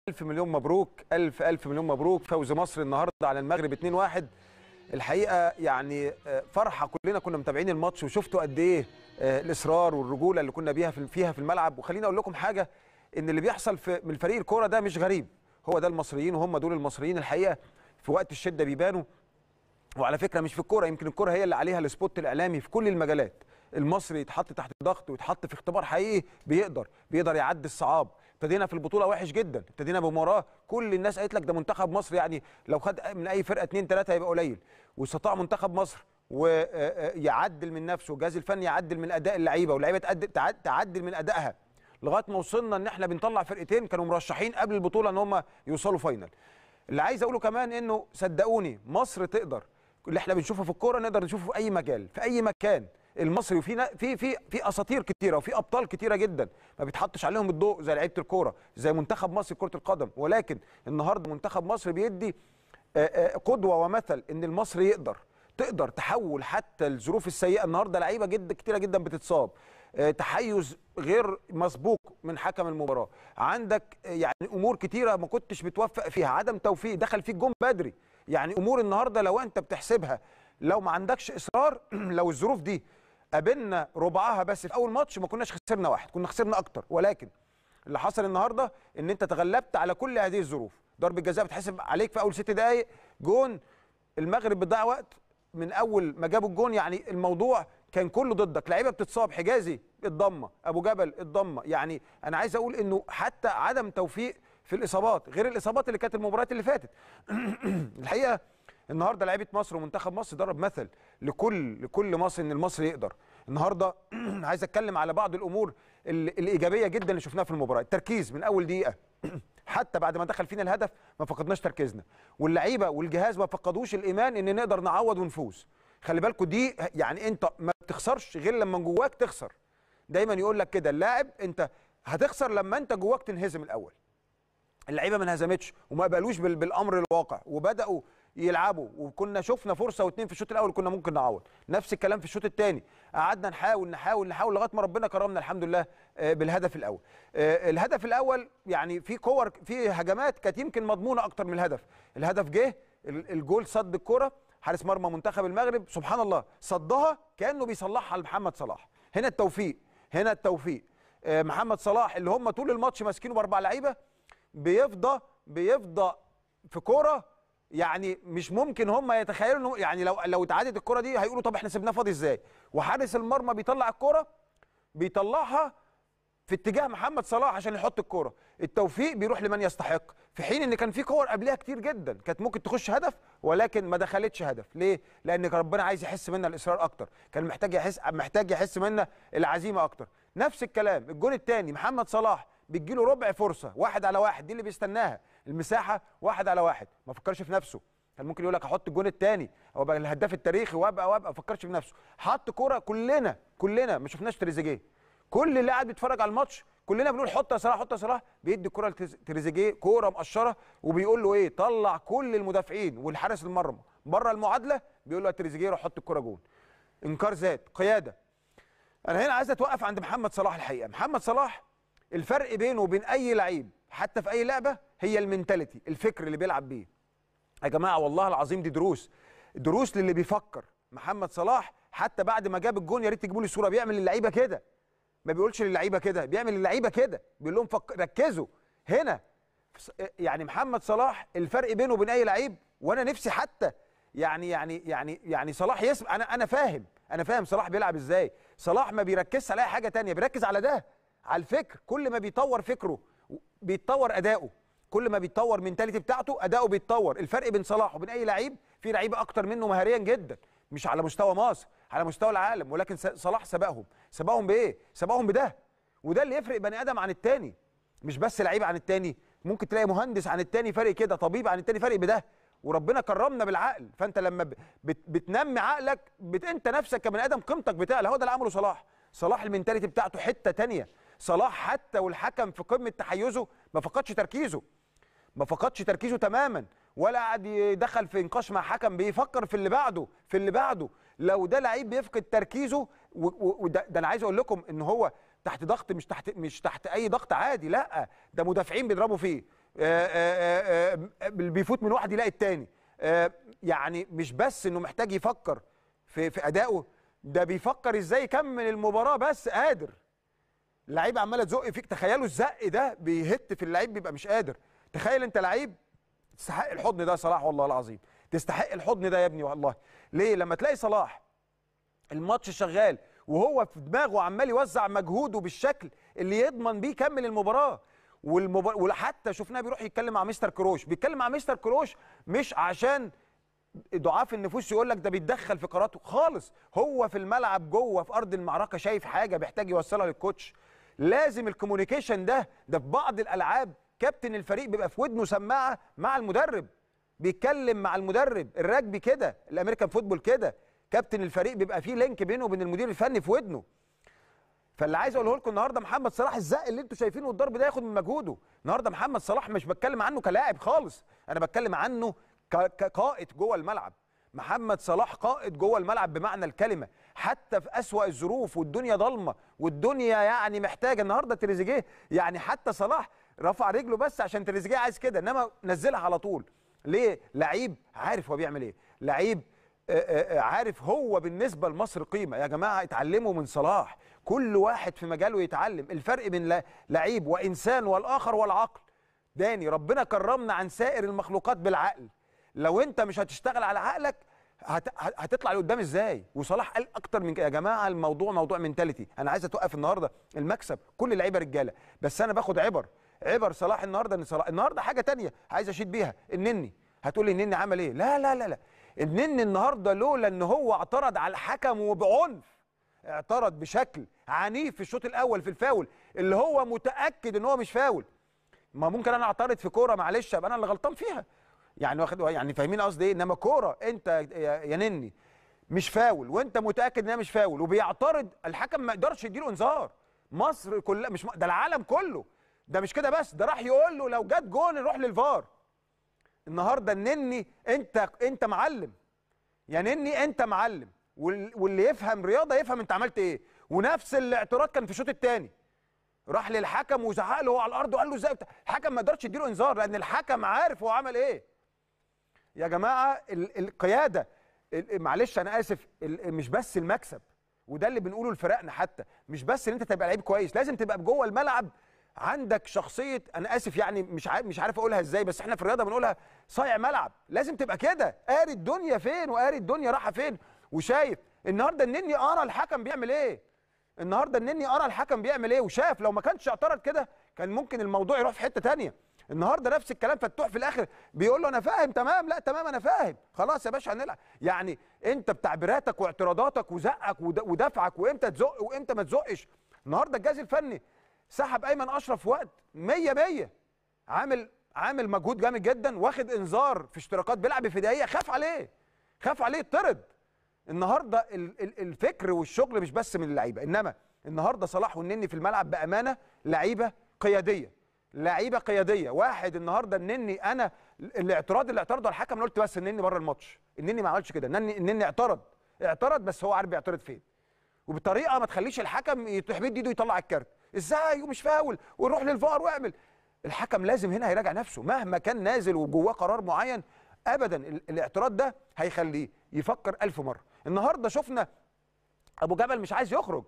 ألف مليون مبروك ألف ألف مليون مبروك فوز مصر النهاردة على المغرب 2-1 الحقيقة يعني آه، فرحة كلنا كنا متابعين الماتش وشفتوا قد إيه آه، الإصرار والرجولة اللي كنا بيها في فيها في الملعب وخليني أقول لكم حاجة إن اللي بيحصل في من فريق الكورة ده مش غريب هو ده المصريين وهم دول المصريين الحقيقة في وقت الشدة بيبانوا وعلى فكره مش في الكوره يمكن الكوره هي اللي عليها السبوت الاعلامي في كل المجالات المصري يتحط تحت ضغط ويتحط في اختبار حقيقي بيقدر بيقدر يعدي الصعاب ابتدينا في البطوله وحش جدا ابتدينا بمباراه كل الناس قالت لك ده منتخب مصر يعني لو خد من اي فرقه اثنين ثلاثه هيبقى قليل واستطاع منتخب مصر ويعدل من نفسه والجهاز الفني يعدل من اداء اللعيبه واللعيبه تعدل, تعد- تعدل من ادائها لغايه ما وصلنا ان احنا بنطلع فرقتين كانوا مرشحين قبل البطوله ان هم يوصلوا فاينل اللي عايز اقوله كمان انه صدقوني مصر تقدر اللي احنا بنشوفه في الكوره نقدر نشوفه في اي مجال في اي مكان المصري وفي نا- في في في اساطير كتيره وفي ابطال كتيره جدا ما بيتحطش عليهم الضوء زي لعيبه الكوره زي منتخب مصر كره القدم ولكن النهارده منتخب مصر بيدي آه، آه، قدوه ومثل ان المصري يقدر تقدر تحول حتى الظروف السيئه النهارده لعيبه جدا كتيره جدا بتتصاب آه، تحيز غير مسبوق من حكم المباراه عندك آه، يعني امور كتيره ما كنتش بتوفق فيها عدم توفيق دخل فيك جون بدري يعني امور النهارده لو انت بتحسبها لو ما عندكش اصرار لو الظروف دي قابلنا ربعها بس في اول ماتش ما كناش خسرنا واحد كنا خسرنا اكتر ولكن اللي حصل النهارده ان انت تغلبت على كل هذه الظروف ضربه جزاء بتحسب عليك في اول ست دقائق جون المغرب بتضيع وقت من اول ما جابوا الجون يعني الموضوع كان كله ضدك لعيبه بتتصاب حجازي الضمه ابو جبل الضمه يعني انا عايز اقول انه حتى عدم توفيق في الاصابات غير الاصابات اللي كانت المباريات اللي فاتت الحقيقه النهارده لعيبه مصر ومنتخب مصر ضرب مثل لكل لكل مصر ان المصري يقدر النهارده عايز اتكلم على بعض الامور ال- الايجابيه جدا اللي شفناها في المباراه التركيز من اول دقيقه حتى بعد ما دخل فينا الهدف ما فقدناش تركيزنا واللعيبه والجهاز ما فقدوش الايمان ان نقدر نعوض ونفوز خلي بالكوا دي يعني انت ما بتخسرش غير لما من جواك تخسر دايما يقول لك كده اللاعب انت هتخسر لما انت جواك تنهزم الاول اللعيبه ما انهزمتش وما قبلوش بال- بالامر الواقع وبداوا يلعبوا وكنا شفنا فرصه واثنين في الشوط الاول كنا ممكن نعوض نفس الكلام في الشوط الثاني قعدنا نحاول نحاول نحاول لغايه ما ربنا كرمنا الحمد لله آه، بالهدف الاول آه، الهدف الاول يعني في كور في هجمات كانت يمكن مضمونه اكتر من الهدف الهدف جه ال- الجول صد الكره حارس مرمى منتخب المغرب سبحان الله صدها كانه بيصلحها لمحمد صلاح هنا التوفيق هنا التوفيق آه، محمد صلاح اللي هم طول الماتش ماسكينه باربع لعيبه بيفضى بيفضى في كوره يعني مش ممكن هم يتخيلوا انه يعني لو لو اتعادت الكوره دي هيقولوا طب احنا سيبناه فاضي ازاي وحارس المرمى بيطلع الكوره بيطلعها في اتجاه محمد صلاح عشان يحط الكوره التوفيق بيروح لمن يستحق في حين ان كان في كور قبلها كتير جدا كانت ممكن تخش هدف ولكن ما دخلتش هدف ليه لان كان ربنا عايز يحس منا الاصرار اكتر كان محتاج يحس محتاج يحس منا العزيمه اكتر نفس الكلام الجون الثاني محمد صلاح بتجيله ربع فرصه واحد على واحد دي اللي بيستناها المساحه واحد على واحد ما فكرش في نفسه كان ممكن يقول لك احط الجون الثاني او ابقى الهداف التاريخي وابقى وابقى ما فكرش في نفسه حط كوره كلنا كلنا ما شفناش تريزيجيه كل اللي قاعد بيتفرج على الماتش كلنا بنقول حط يا صلاح حط يا صلاح بيدي الكره لتريزيجيه كوره مقشره وبيقول له ايه طلع كل المدافعين والحارس المرمى بره المعادله بيقول له يا تريزيجيه روح حط الكره جون انكار ذات قياده انا هنا عايز اتوقف عند محمد صلاح الحقيقه محمد صلاح الفرق بينه وبين اي لعيب حتى في اي لعبه هي المينتاليتي الفكر اللي بيلعب بيه يا جماعه والله العظيم دي دروس دروس للي بيفكر محمد صلاح حتى بعد ما جاب الجون يا ريت تجيبوا لي الصوره بيعمل للعيبه كده ما بيقولش للعيبه كده بيعمل للعيبه كده بيقول لهم فك... ركزوا هنا فس- يعني محمد صلاح الفرق بينه وبين اي لعيب وانا نفسي حتى يعني يعني يعني يعني صلاح يسمع انا انا فاهم انا فاهم صلاح بيلعب ازاي صلاح ما بيركزش على اي حاجه تانية بيركز على ده على الفكر كل ما بيطور فكره بيتطور اداؤه كل ما بيتطور منتاليتي بتاعته اداؤه بيتطور الفرق بين صلاح وبين اي لعيب في لعيبه اكتر منه مهاريا جدا مش على مستوى مصر على مستوى العالم ولكن س- صلاح سبقهم سبقهم بايه سبقهم بده وده اللي يفرق بني ادم عن التاني مش بس لعيب عن التاني ممكن تلاقي مهندس عن التاني فرق كده طبيب عن التاني فرق بده وربنا كرمنا بالعقل فانت لما ب- بت بتنمي عقلك بت انت نفسك كبني ادم قيمتك بتعلى هو ده اللي عمله صلاح صلاح المنتاليتي بتاعته حته تانية صلاح حتى والحكم في قمه تحيزه ما فقدش تركيزه ما فقدش تركيزه تماما ولا قعد يدخل في نقاش مع حكم بيفكر في اللي بعده في اللي بعده لو ده لعيب بيفقد تركيزه و- و- وده ده انا عايز اقول لكم ان هو تحت ضغط مش تحت مش تحت اي ضغط عادي لا ده مدافعين بيضربوا فيه آه، آه، آه، آه، بيفوت من واحد يلاقي التاني آه، يعني مش بس انه محتاج يفكر في في ادائه ده بيفكر ازاي يكمل المباراه بس قادر اللعيب عماله تزق فيك تخيلوا الزق ده بيهت في اللعيب بيبقى مش قادر تخيل انت لعيب تستحق الحضن ده يا صلاح والله العظيم تستحق الحضن ده يا ابني والله ليه لما تلاقي صلاح الماتش شغال وهو في دماغه عمال يوزع مجهوده بالشكل اللي يضمن بيه يكمل المباراه والمبار... وحتى شفناه بيروح يتكلم مع مستر كروش بيتكلم مع مستر كروش مش عشان ضعاف النفوس يقول لك ده بيتدخل في قراراته خالص هو في الملعب جوه في ارض المعركه شايف حاجه بيحتاج يوصلها للكوتش لازم الكوميونيكيشن ده ده في بعض الالعاب كابتن الفريق بيبقى في ودنه سماعه مع المدرب بيتكلم مع المدرب الرجبي كده الامريكان فوتبول كده كابتن الفريق بيبقى فيه لينك بينه وبين المدير الفني في ودنه فاللي عايز اقوله لكم النهارده محمد صلاح الزق اللي انتوا شايفينه والضرب ده ياخد من مجهوده النهارده محمد صلاح مش بتكلم عنه كلاعب خالص انا بتكلم عنه ك- كقائد جوه الملعب محمد صلاح قائد جوه الملعب بمعنى الكلمه حتى في اسوا الظروف والدنيا ضلمه والدنيا يعني محتاجه النهارده تريزيجيه يعني حتى صلاح رفع رجله بس عشان تريزيجيه عايز كده انما نزلها على طول ليه لعيب عارف هو بيعمل ايه لعيب آه، آه، آه، عارف هو بالنسبه لمصر قيمه يا جماعه اتعلموا من صلاح كل واحد في مجاله يتعلم الفرق بين ل- لعيب وانسان والاخر والعقل داني ربنا كرمنا عن سائر المخلوقات بالعقل لو انت مش هتشتغل على عقلك هت... هت- هتطلع لقدام ازاي وصلاح قال اكتر من كده يا جماعه الموضوع موضوع منتاليتي انا عايز اتوقف النهارده المكسب كل اللعيبه رجاله بس انا باخد عبر عبر صلاح النهارده ان صلاح النهارده حاجه تانية عايز اشيد بيها النني هتقول لي النني عمل ايه لا لا لا لا النني النهارده لولا ان هو اعترض على الحكم وبعنف اعترض بشكل عنيف في الشوط الاول في الفاول اللي هو متاكد ان هو مش فاول ما ممكن انا اعترض في كوره معلش ابقى انا اللي غلطان فيها يعني واخد يعني فاهمين قصدي ايه انما كوره انت يا يا نني مش فاول وانت متاكد انها مش فاول وبيعترض الحكم ما يقدرش يديله انذار مصر كلها مش م- ده العالم كله ده مش كده بس ده راح يقول له لو جت جون نروح للفار النهارده النني انت انت معلم يا نني انت معلم وال- واللي يفهم رياضه يفهم انت عملت ايه ونفس الاعتراض كان في الشوط الثاني راح للحكم وزعق له وهو على الارض وقال له ازاي بتاع- الحكم ما قدرش يديله انذار لان الحكم عارف هو عمل ايه يا جماعه ال- القياده ال- معلش انا اسف ال- مش بس المكسب وده اللي بنقوله لفرقنا حتى مش بس ان انت تبقى لعيب كويس لازم تبقى جوه الملعب عندك شخصيه انا اسف يعني مش عارف مش عارف اقولها ازاي بس احنا في الرياضه بنقولها صايع ملعب لازم تبقى كده قاري الدنيا فين وقاري الدنيا رايحه فين وشايف النهارده النني ارى الحكم بيعمل ايه النهارده النني ارى الحكم بيعمل ايه وشاف لو ما كانش اعترض كده كان ممكن الموضوع يروح في حته تانية النهارده نفس الكلام فتوح في الاخر بيقول له انا فاهم تمام لا تمام انا فاهم خلاص يا باشا هنلعب يعني انت بتعبيراتك واعتراضاتك وزقك ود- ودفعك وامتى تزق وامتى ما تزقش النهارده الجهاز الفني سحب ايمن اشرف في وقت 100 100 عامل عامل مجهود جامد جدا واخد انذار في اشتراكات بيلعب بفدائيه خاف عليه خاف عليه يطرد النهارده ال- ال- الفكر والشغل مش بس من اللعيبه انما النهارده صلاح والنني في الملعب بامانه لعيبه قياديه لعيبه قياديه واحد النهارده النني انا الاعتراض اللي اعترضه على الحكم أنا قلت بس النني بره الماتش النني ما عملش كده النني النني اعترض اعترض بس هو عارف بيعترض فين وبطريقه ما تخليش الحكم يحمد ايده يطلع الكارت ازاي ومش فاول ونروح للفار واعمل الحكم لازم هنا هيراجع نفسه مهما كان نازل وجواه قرار معين ابدا ال- الاعتراض ده هيخليه يفكر ألف مره النهارده شفنا ابو جبل مش عايز يخرج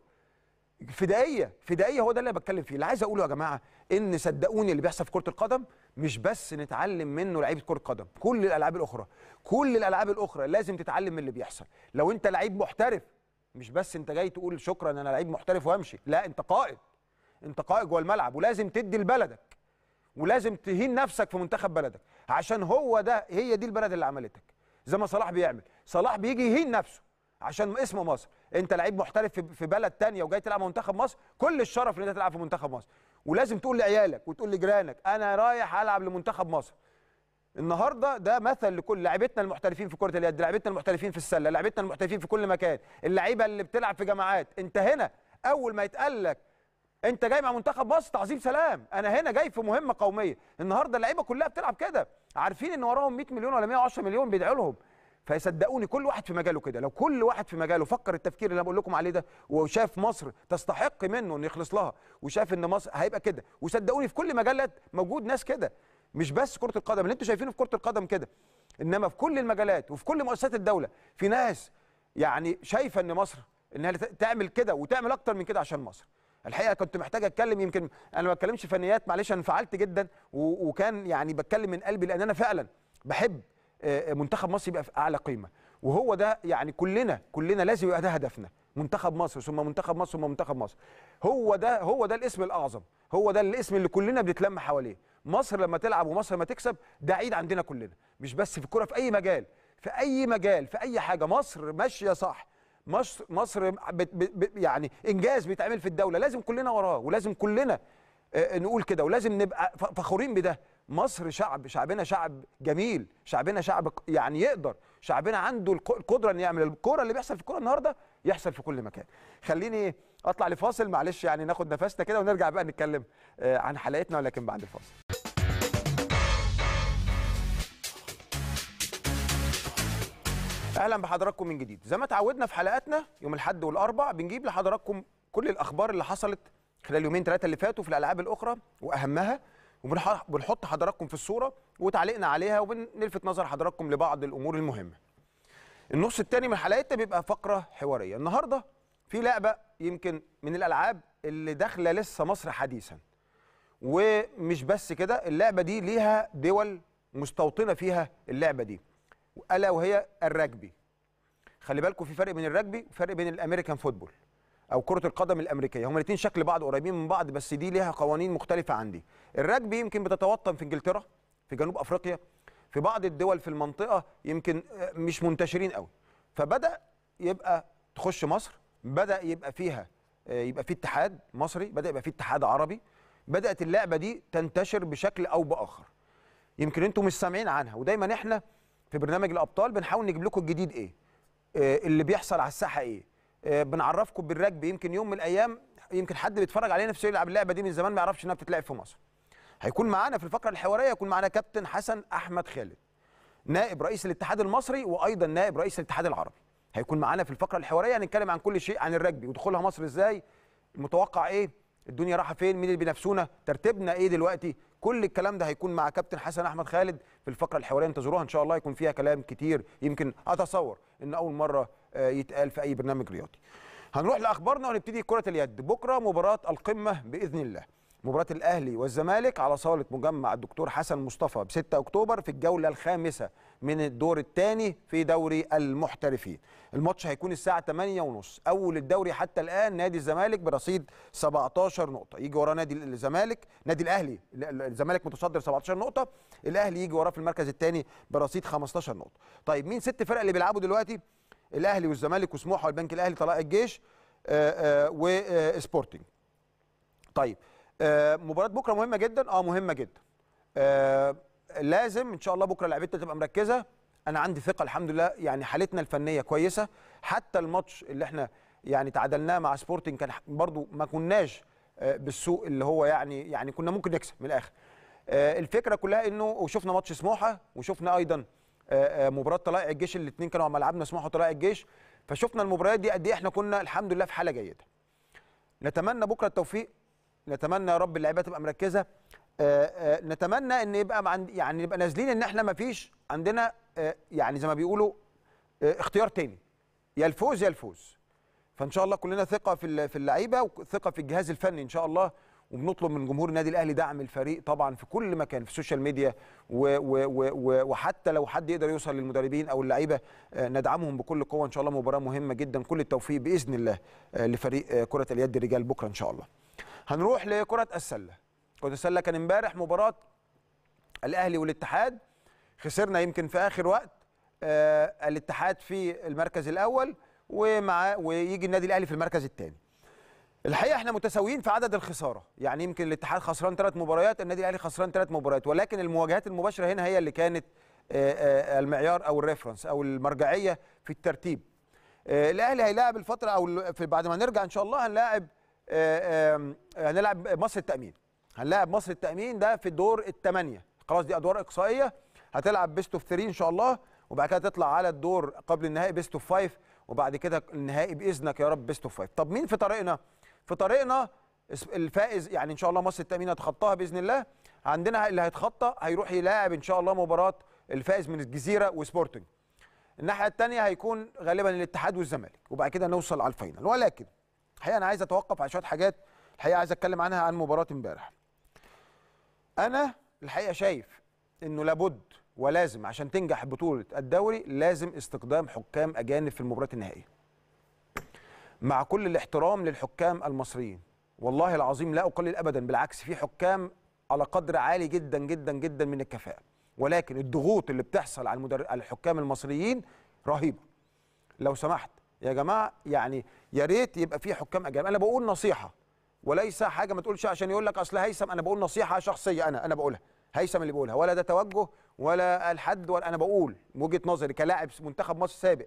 فدائيه فدائيه هو ده اللي بتكلم فيه اللي عايز اقوله يا جماعه ان صدقوني اللي بيحصل في كره القدم مش بس نتعلم منه لعيبه كره قدم كل الالعاب الاخرى كل الالعاب الاخرى لازم تتعلم من اللي بيحصل لو انت لعيب محترف مش بس انت جاي تقول شكرا انا لعيب محترف وامشي لا انت قائد انت قائد جوه الملعب ولازم تدي لبلدك ولازم تهين نفسك في منتخب بلدك عشان هو ده هي دي البلد اللي عملتك زي ما صلاح بيعمل صلاح بيجي يهين نفسه عشان اسم مصر انت لعيب محترف في- في بلد تانية وجاي تلعب مع منتخب مصر كل الشرف ان انت تلعب في منتخب مصر ولازم تقول لعيالك وتقول لجيرانك انا رايح العب لمنتخب مصر النهارده ده مثل لكل لعيبتنا المحترفين في كره اليد لعيبتنا المحترفين في السله لعيبتنا المحترفين في كل مكان اللعيبه اللي بتلعب في جامعات انت هنا اول ما يتقال لك انت جاي مع منتخب مصر تعظيم سلام انا هنا جاي في مهمه قوميه النهارده اللعيبه كلها بتلعب كده عارفين ان وراهم 100 مليون ولا 110 مليون بيدعوا لهم فيصدقوني كل واحد في مجاله كده لو كل واحد في مجاله فكر التفكير اللي انا بقول لكم عليه ده وشاف مصر تستحق منه انه يخلص لها وشاف ان مصر هيبقى كده وصدقوني في كل مجالات موجود ناس كده مش بس كره القدم اللي انتوا شايفينه في كره القدم كده انما في كل المجالات وفي كل مؤسسات الدوله في ناس يعني شايفه ان مصر انها تعمل كده وتعمل اكتر من كده عشان مصر الحقيقه كنت محتاج اتكلم يمكن انا ما بتكلمش فنيات معلش انا انفعلت جدا وكان يعني بتكلم من قلبي لان انا فعلا بحب منتخب مصر يبقى في اعلى قيمه وهو ده يعني كلنا كلنا لازم يبقى ده هدفنا منتخب مصر ثم منتخب مصر ثم منتخب مصر هو ده هو ده الاسم الاعظم هو ده الاسم اللي كلنا بنتلم حواليه مصر لما تلعب ومصر لما تكسب ده عيد عندنا كلنا مش بس في الكوره في اي مجال في اي مجال في اي حاجه مصر ماشيه صح مصر مصر بت بت يعني انجاز بيتعمل في الدوله لازم كلنا وراه ولازم كلنا نقول كده ولازم نبقى فخورين بده مصر شعب شعبنا شعب جميل شعبنا شعب يعني يقدر شعبنا عنده القدره ان يعمل الكوره اللي بيحصل في الكوره النهارده يحصل في كل مكان خليني اطلع لفاصل معلش يعني ناخد نفسنا كده ونرجع بقى نتكلم عن حلقتنا ولكن بعد الفاصل اهلا بحضراتكم من جديد زي ما اتعودنا في حلقاتنا يوم الاحد والاربع بنجيب لحضراتكم كل الاخبار اللي حصلت خلال يومين ثلاثه اللي فاتوا في الالعاب الاخرى واهمها وبنحط حضراتكم في الصوره وتعليقنا عليها وبنلفت نظر حضراتكم لبعض الامور المهمه النص الثاني من حلقتنا بيبقى فقره حواريه النهارده في لعبه يمكن من الالعاب اللي داخله لسه مصر حديثا ومش بس كده اللعبه دي ليها دول مستوطنه فيها اللعبه دي الا وهي الرجبي خلي بالكم في فرق بين الرجبي وفرق بين الامريكان فوتبول او كره القدم الامريكيه هما الاثنين شكل بعض قريبين من بعض بس دي ليها قوانين مختلفه عندي الرجبي يمكن بتتوطن في انجلترا في جنوب افريقيا في بعض الدول في المنطقه يمكن مش منتشرين قوي فبدا يبقى تخش مصر بدا يبقى فيها يبقى في اتحاد مصري بدا يبقى في اتحاد عربي بدات اللعبه دي تنتشر بشكل او باخر يمكن انتم مش سامعين عنها ودايما احنا في برنامج الابطال بنحاول نجيب لكم الجديد ايه اللي بيحصل على الساحه ايه بنعرفكم بالرجبي يمكن يوم من الايام يمكن حد بيتفرج علينا نفسه يلعب اللعبه دي من زمان ما يعرفش انها بتتلعب في مصر هيكون معانا في الفقره الحواريه يكون معانا كابتن حسن احمد خالد نائب رئيس الاتحاد المصري وايضا نائب رئيس الاتحاد العربي هيكون معانا في الفقره الحواريه هنتكلم عن كل شيء عن الرجبي ودخولها مصر ازاي المتوقع ايه الدنيا رايحه فين مين اللي بينافسونا ترتيبنا ايه دلوقتي كل الكلام ده هيكون مع كابتن حسن احمد خالد في الفقره الحواريه انتظروها ان شاء الله يكون فيها كلام كتير يمكن اتصور ان اول مره يتقال في اي برنامج رياضي هنروح لاخبارنا ونبتدي كره اليد بكره مباراه القمه باذن الله مباراه الاهلي والزمالك على صاله مجمع الدكتور حسن مصطفى ب 6 اكتوبر في الجوله الخامسه من الدور الثاني في دوري المحترفين الماتش هيكون الساعه 8:30 اول الدوري حتى الان نادي الزمالك برصيد 17 نقطه يجي وراه نادي الزمالك نادي الاهلي الزمالك متصدر 17 نقطه الاهلي يجي وراه في المركز الثاني برصيد 15 نقطه طيب مين ست فرق اللي بيلعبوا دلوقتي الاهلي والزمالك وسموحه والبنك الاهلي طلائع الجيش وسبورتنج طيب آه مباراه بكره مهمه جدا اه مهمه جدا آه لازم ان شاء الله بكره لعيبتنا تبقى مركزه انا عندي ثقه الحمد لله يعني حالتنا الفنيه كويسه حتى الماتش اللي احنا يعني تعادلناه مع سبورتنج كان برضو ما كناش آه بالسوء اللي هو يعني يعني كنا ممكن نكسب من الاخر آه الفكره كلها انه وشفنا ماتش سموحه وشفنا ايضا آه مباراه طلائع الجيش الاثنين كانوا على ملعبنا سموحه وطلائع الجيش فشفنا المباريات دي قد ايه احنا كنا الحمد لله في حاله جيده نتمنى بكره التوفيق نتمنى يا رب اللعيبه تبقى مركزه آآ آآ نتمنى ان يبقى عند يعني نبقى نازلين ان احنا ما فيش عندنا يعني زي ما بيقولوا اختيار تاني يا الفوز يا الفوز فان شاء الله كلنا ثقه في في اللعيبه وثقه في الجهاز الفني ان شاء الله وبنطلب من جمهور النادي الاهلي دعم الفريق طبعا في كل مكان في السوشيال ميديا و و و وحتى لو حد يقدر يوصل للمدربين او اللعيبه ندعمهم بكل قوه ان شاء الله مباراه مهمه جدا كل التوفيق باذن الله لفريق كره اليد الرجال بكره ان شاء الله هنروح لكرة السلة كرة السلة كان امبارح مباراة الأهلي والاتحاد خسرنا يمكن في آخر وقت آه الاتحاد في المركز الأول ومع ويجي النادي الأهلي في المركز الثاني الحقيقة احنا متساويين في عدد الخسارة يعني يمكن الاتحاد خسران ثلاث مباريات النادي الأهلي خسران ثلاث مباريات ولكن المواجهات المباشرة هنا هي اللي كانت آه آه المعيار أو الريفرنس أو المرجعية في الترتيب آه الأهلي هيلاعب الفترة أو في بعد ما نرجع إن شاء الله هنلاعب هنلعب مصر التأمين هنلاعب مصر التأمين ده في الدور الثمانية خلاص دي أدوار إقصائية هتلعب بيست اوف 3 إن شاء الله وبعد كده تطلع على الدور قبل النهائي بيست اوف 5 وبعد كده النهائي بإذنك يا رب بيست اوف 5 طب مين في طريقنا؟ في طريقنا الفائز يعني إن شاء الله مصر التأمين هتخطاها بإذن الله عندنا اللي هيتخطى هيروح يلاعب ان شاء الله مباراه الفائز من الجزيره وسبورتنج الناحيه الثانيه هيكون غالبا الاتحاد والزمالك وبعد كده نوصل على الفاينل ولكن الحقيقه انا عايز اتوقف على شويه حاجات الحقيقه عايز اتكلم عنها عن مباراه امبارح انا الحقيقه شايف انه لابد ولازم عشان تنجح بطوله الدوري لازم استخدام حكام اجانب في المباريات النهائيه مع كل الاحترام للحكام المصريين والله العظيم لا اقلل ابدا بالعكس في حكام على قدر عالي جدا جدا جدا من الكفاءه ولكن الضغوط اللي بتحصل على المدر... على الحكام المصريين رهيبه لو سمحت يا جماعه يعني يا ريت يبقى في حكام اجانب انا بقول نصيحه وليس حاجه ما تقولش عشان يقول لك اصل هيثم انا بقول نصيحه شخصيه انا انا بقولها هيثم اللي بيقولها ولا ده توجه ولا الحد ولا انا بقول من وجهه نظري كلاعب منتخب مصر سابق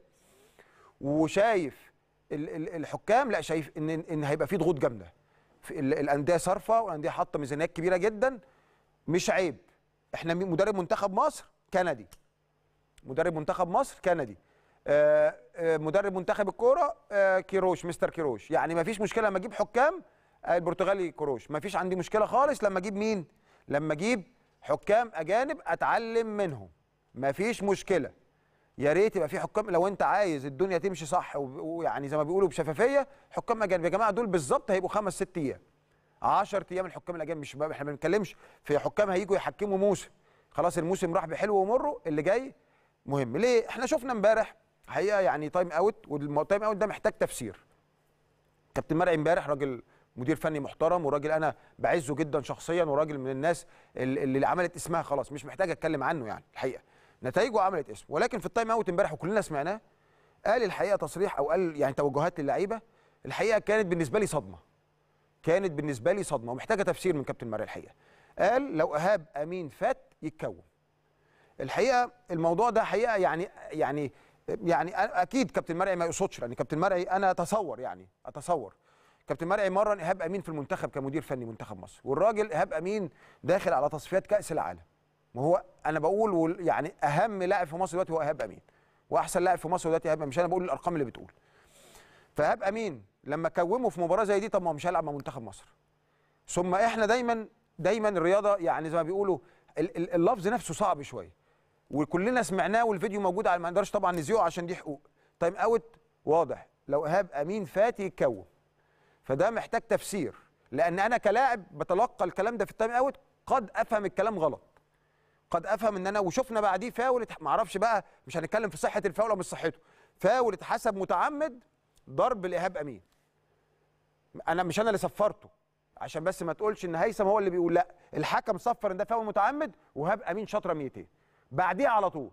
وشايف ال- ال- الحكام لا شايف ان ان هيبقى في ضغوط جامده في ال- الانديه صارفه والانديه حاطه ميزانيات كبيره جدا مش عيب احنا مين- مدرب منتخب مصر كندي مدرب منتخب مصر كندي آه، آه، مدرب منتخب الكوره آه، كيروش مستر كيروش يعني ما فيش مشكله لما اجيب حكام آه، البرتغالي كيروش ما فيش عندي مشكله خالص لما اجيب مين لما اجيب حكام اجانب اتعلم منهم ما فيش مشكله يا ريت يبقى في حكام لو انت عايز الدنيا تمشي صح و- ويعني زي ما بيقولوا بشفافيه حكام اجانب يا جماعه دول بالظبط هيبقوا خمس ست ايام 10 ايام الحكام الاجانب مش بقى احنا ما بنتكلمش في حكام هيجوا يحكموا موسم خلاص الموسم راح بحلو ومره اللي جاي مهم ليه احنا شفنا امبارح حقيقه يعني تايم اوت والتايم اوت ده محتاج تفسير كابتن مرعي امبارح راجل مدير فني محترم وراجل انا بعزه جدا شخصيا وراجل من الناس اللي اللي عملت اسمها خلاص مش محتاج اتكلم عنه يعني الحقيقه نتائجه عملت اسم ولكن في التايم اوت امبارح وكلنا سمعناه قال الحقيقه تصريح او قال يعني توجهات للعيبه الحقيقه كانت بالنسبه لي صدمه كانت بالنسبه لي صدمه ومحتاجه تفسير من كابتن مرعي الحقيقه قال لو ايهاب امين فات يتكون الحقيقه الموضوع ده حقيقه يعني يعني يعني أنا- اكيد كابتن مرعي ما يقصدش لان كابتن مرعي انا اتصور يعني اتصور كابتن مرعي مرن ايهاب امين في المنتخب كمدير فني منتخب مصر والراجل ايهاب امين داخل على تصفيات كاس العالم وهو انا بقول وال- يعني اهم لاعب في مصر دلوقتي هو ايهاب امين واحسن لاعب في مصر دلوقتي ايهاب امين مش انا بقول الارقام اللي بتقول فايهاب امين لما كومه في مباراه زي دي طب ما هو مش هيلعب مع منتخب مصر ثم احنا دايما دايما الرياضه يعني زي ما بيقولوا ال- ال- اللفظ نفسه صعب شويه وكلنا سمعناه والفيديو موجود على ما نقدرش طبعا نذيعه عشان دي حقوق تايم اوت واضح لو ايهاب امين فات يتكون فده محتاج تفسير لان انا كلاعب بتلقى الكلام ده في التايم اوت قد افهم الكلام غلط قد افهم ان انا وشفنا بعديه فاول اتح- معرفش بقى مش هنتكلم في صحه الفاول او مش صحته فاول اتحسب متعمد ضرب لايهاب امين انا مش انا اللي صفرته عشان بس ما تقولش ان هيثم هو اللي بيقول لا الحكم صفر ان ده فاول متعمد وهاب امين شاطره 200 بعديها على طول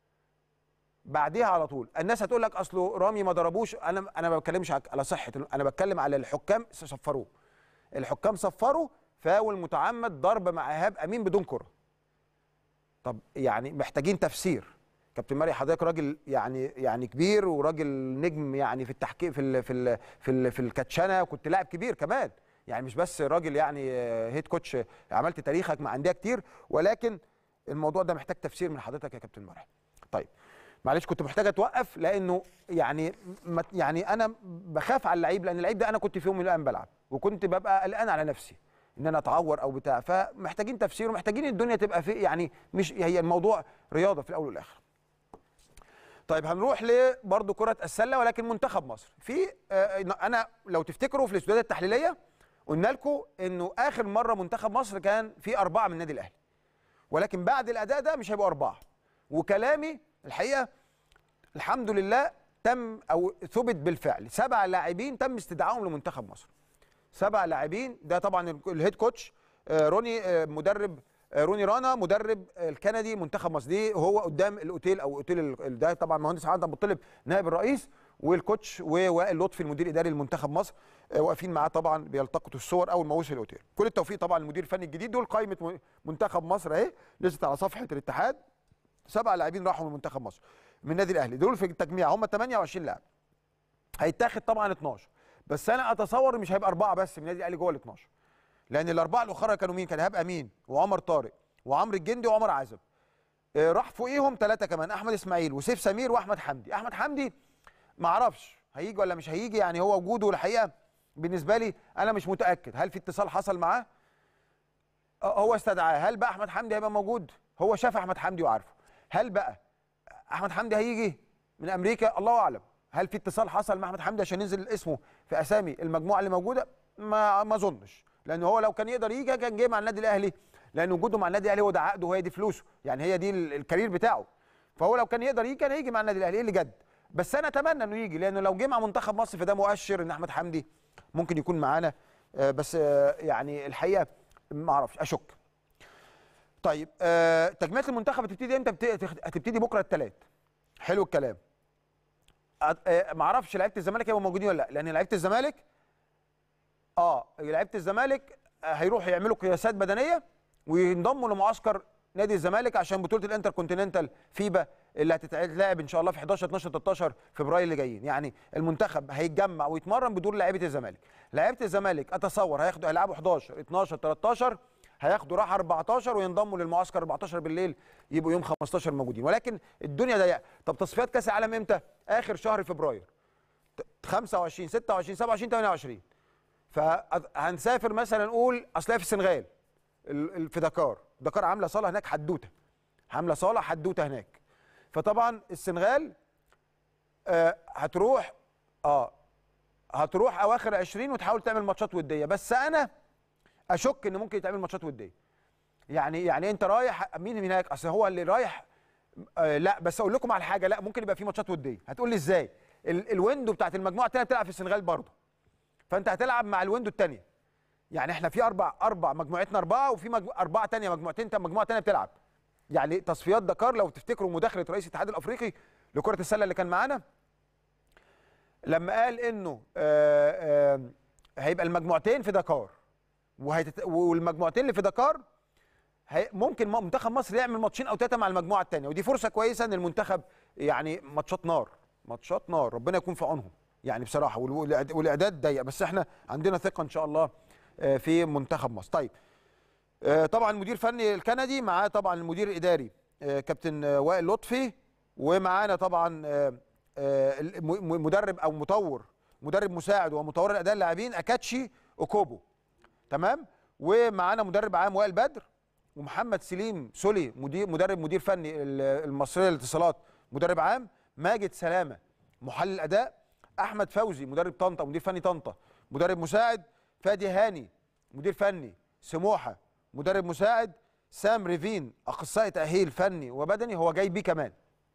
بعديها على طول الناس هتقول لك اصله رامي ما ضربوش انا انا ما بتكلمش عك- على صحه انا بتكلم على الحكام صفروه الحكام صفروا فاول متعمد ضرب مع ايهاب امين بدون كره طب يعني محتاجين تفسير كابتن مري حضرتك راجل يعني يعني كبير وراجل نجم يعني في التحكيم في ال في ال في ال في الكاتشنه وكنت لاعب كبير كمان يعني مش بس راجل يعني آه، هيد كوتش آه، عملت تاريخك مع انديه كتير ولكن الموضوع ده محتاج تفسير من حضرتك يا كابتن مرعي طيب معلش كنت محتاج اتوقف لانه يعني ما- يعني انا بخاف على اللعيب لان اللعيب ده انا كنت في يوم من الايام بلعب وكنت ببقى قلقان على نفسي ان انا اتعور او بتاع فمحتاجين تفسير ومحتاجين الدنيا تبقى في يعني مش هي الموضوع رياضه في الاول والاخر طيب هنروح لبرضه كرة السلة ولكن منتخب مصر. في آه، أنا لو تفتكروا في الاستوديوهات التحليلية قلنا لكم إنه آخر مرة منتخب مصر كان في أربعة من النادي الأهلي. ولكن بعد الأداء ده مش هيبقوا أربعة. وكلامي الحقيقة الحمد لله تم أو ثبت بالفعل سبع لاعبين تم استدعائهم لمنتخب مصر. سبع لاعبين ده طبعا ال- الهيد كوتش آه، روني آه، مدرب آه، روني رانا مدرب آه، الكندي منتخب مصر دي هو قدام الاوتيل او اوتيل ال- ده طبعا مهندس عادل ابو طالب نائب الرئيس والكوتش ووائل لطفي المدير الاداري لمنتخب مصر آه، واقفين معاه طبعا بيلتقطوا الصور اول ما وصل الاوتيل كل التوفيق طبعا للمدير الفني الجديد دول قائمه م- منتخب مصر اهي نزلت على صفحه الاتحاد سبع لاعبين راحوا من منتخب مصر من النادي الاهلي دول في التجميع هم 28 لاعب هيتاخد طبعا 12 بس انا اتصور مش هيبقى اربعه بس من النادي الاهلي جوه ال 12 لان الاربعه الاخرى كانوا مين كان ايهاب امين وعمر طارق وعمرو الجندي وعمر عزب آه، راح فوقيهم ثلاثه كمان احمد اسماعيل وسيف سمير واحمد حمدي احمد حمدي ما اعرفش هيجي ولا مش هيجي يعني هو وجوده الحقيقه بالنسبه لي انا مش متاكد هل في اتصال حصل معاه هو استدعاه هل بقى احمد حمدي هيبقى موجود هو شاف احمد حمدي وعارفه هل بقى احمد حمدي هيجي من امريكا الله اعلم هل في اتصال حصل مع احمد حمدي عشان ينزل اسمه في اسامي المجموعه اللي موجوده ما ما اظنش لان هو لو كان يقدر يجي كان جه مع النادي الاهلي لان وجوده مع النادي الاهلي هو ده عقده وهي دي فلوسه يعني هي دي الكارير بتاعه فهو لو كان يقدر يجي كان هيجي مع النادي الاهلي ايه اللي جد بس انا اتمنى انه يجي لانه لو جه مع منتخب مصر فده مؤشر ان احمد حمدي ممكن يكون معانا آه، بس آه، يعني الحقيقه ما اعرفش اشك طيب آه، تجميع المنتخب هتبتدي امتى بت- هتبتدي بكره الثلاث حلو الكلام أ- آه، ما اعرفش لعيبه الزمالك هيبقوا موجودين ولا لا لان لعيبه الزمالك اه لعيبه الزمالك آه، هيروحوا يعملوا قياسات بدنيه وينضموا لمعسكر نادي الزمالك عشان بطوله الانتر كونتيننتال فيبا اللي هتتلعب ان شاء الله في 11 12 13 فبراير اللي جايين يعني المنتخب هيتجمع ويتمرن بدون لعيبه الزمالك لعيبه الزمالك اتصور هياخدوا هيلعبوا 11 12 13 هياخدوا راحه 14 وينضموا للمعسكر 14 بالليل يبقوا يوم 15 موجودين ولكن الدنيا ضيقه طب تصفيات كاس العالم امتى اخر شهر فبراير 25 26 27 28 فهنسافر مثلا نقول اصل هي في السنغال ال- ال- في دكار دكار عامله صاله هناك حدوته عامله صاله حدوته هناك فطبعا السنغال آه هتروح اه هتروح اواخر 20 وتحاول تعمل ماتشات وديه بس انا اشك ان ممكن يتعمل ماتشات وديه يعني يعني انت رايح مين هناك اصل هو اللي رايح آه لا بس اقول لكم على حاجه لا ممكن يبقى في ماتشات وديه هتقول لي ازاي ال- الويندو بتاعت المجموعه الثانيه بتلعب في السنغال برضه فانت هتلعب مع الويندو الثانيه يعني احنا في اربع اربع مجموعتنا اربعه وفي مجمو... اربعه ثانيه مجموعتين تا- مجموعه ثانيه بتلعب يعني تصفيات دكار لو تفتكروا مداخله رئيس الاتحاد الافريقي لكره السله اللي كان معانا لما قال انه آه آه هيبقى المجموعتين في دكار وهيتت... والمجموعتين اللي في دكار هي... ممكن م- منتخب مصر يعمل ماتشين او ثلاثه مع المجموعه الثانيه ودي فرصه كويسه ان المنتخب يعني ماتشات نار ماتشات نار ربنا يكون في عونهم يعني بصراحه وال- والإعد- والاعداد ضيق بس احنا عندنا ثقه ان شاء الله آه، في منتخب مصر طيب آه، طبعا المدير الفني الكندي معاه طبعا المدير الاداري آه، كابتن آه، وائل لطفي ومعانا طبعا آه، آه، الم- م- مدرب او مطور مدرب مساعد ومطور الاداء اللاعبين اكاتشي اوكوبو تمام ومعانا مدرب عام وائل بدر ومحمد سليم سولي مدير مدرب مدير فني ال- المصريه للاتصالات مدرب عام ماجد سلامه محلل اداء احمد فوزي مدرب طنطا مدير فني طنطا مدرب مساعد فادي هاني مدير فني سموحه مدرب مساعد سام ريفين اخصائي تاهيل فني وبدني هو جاي بيه كمان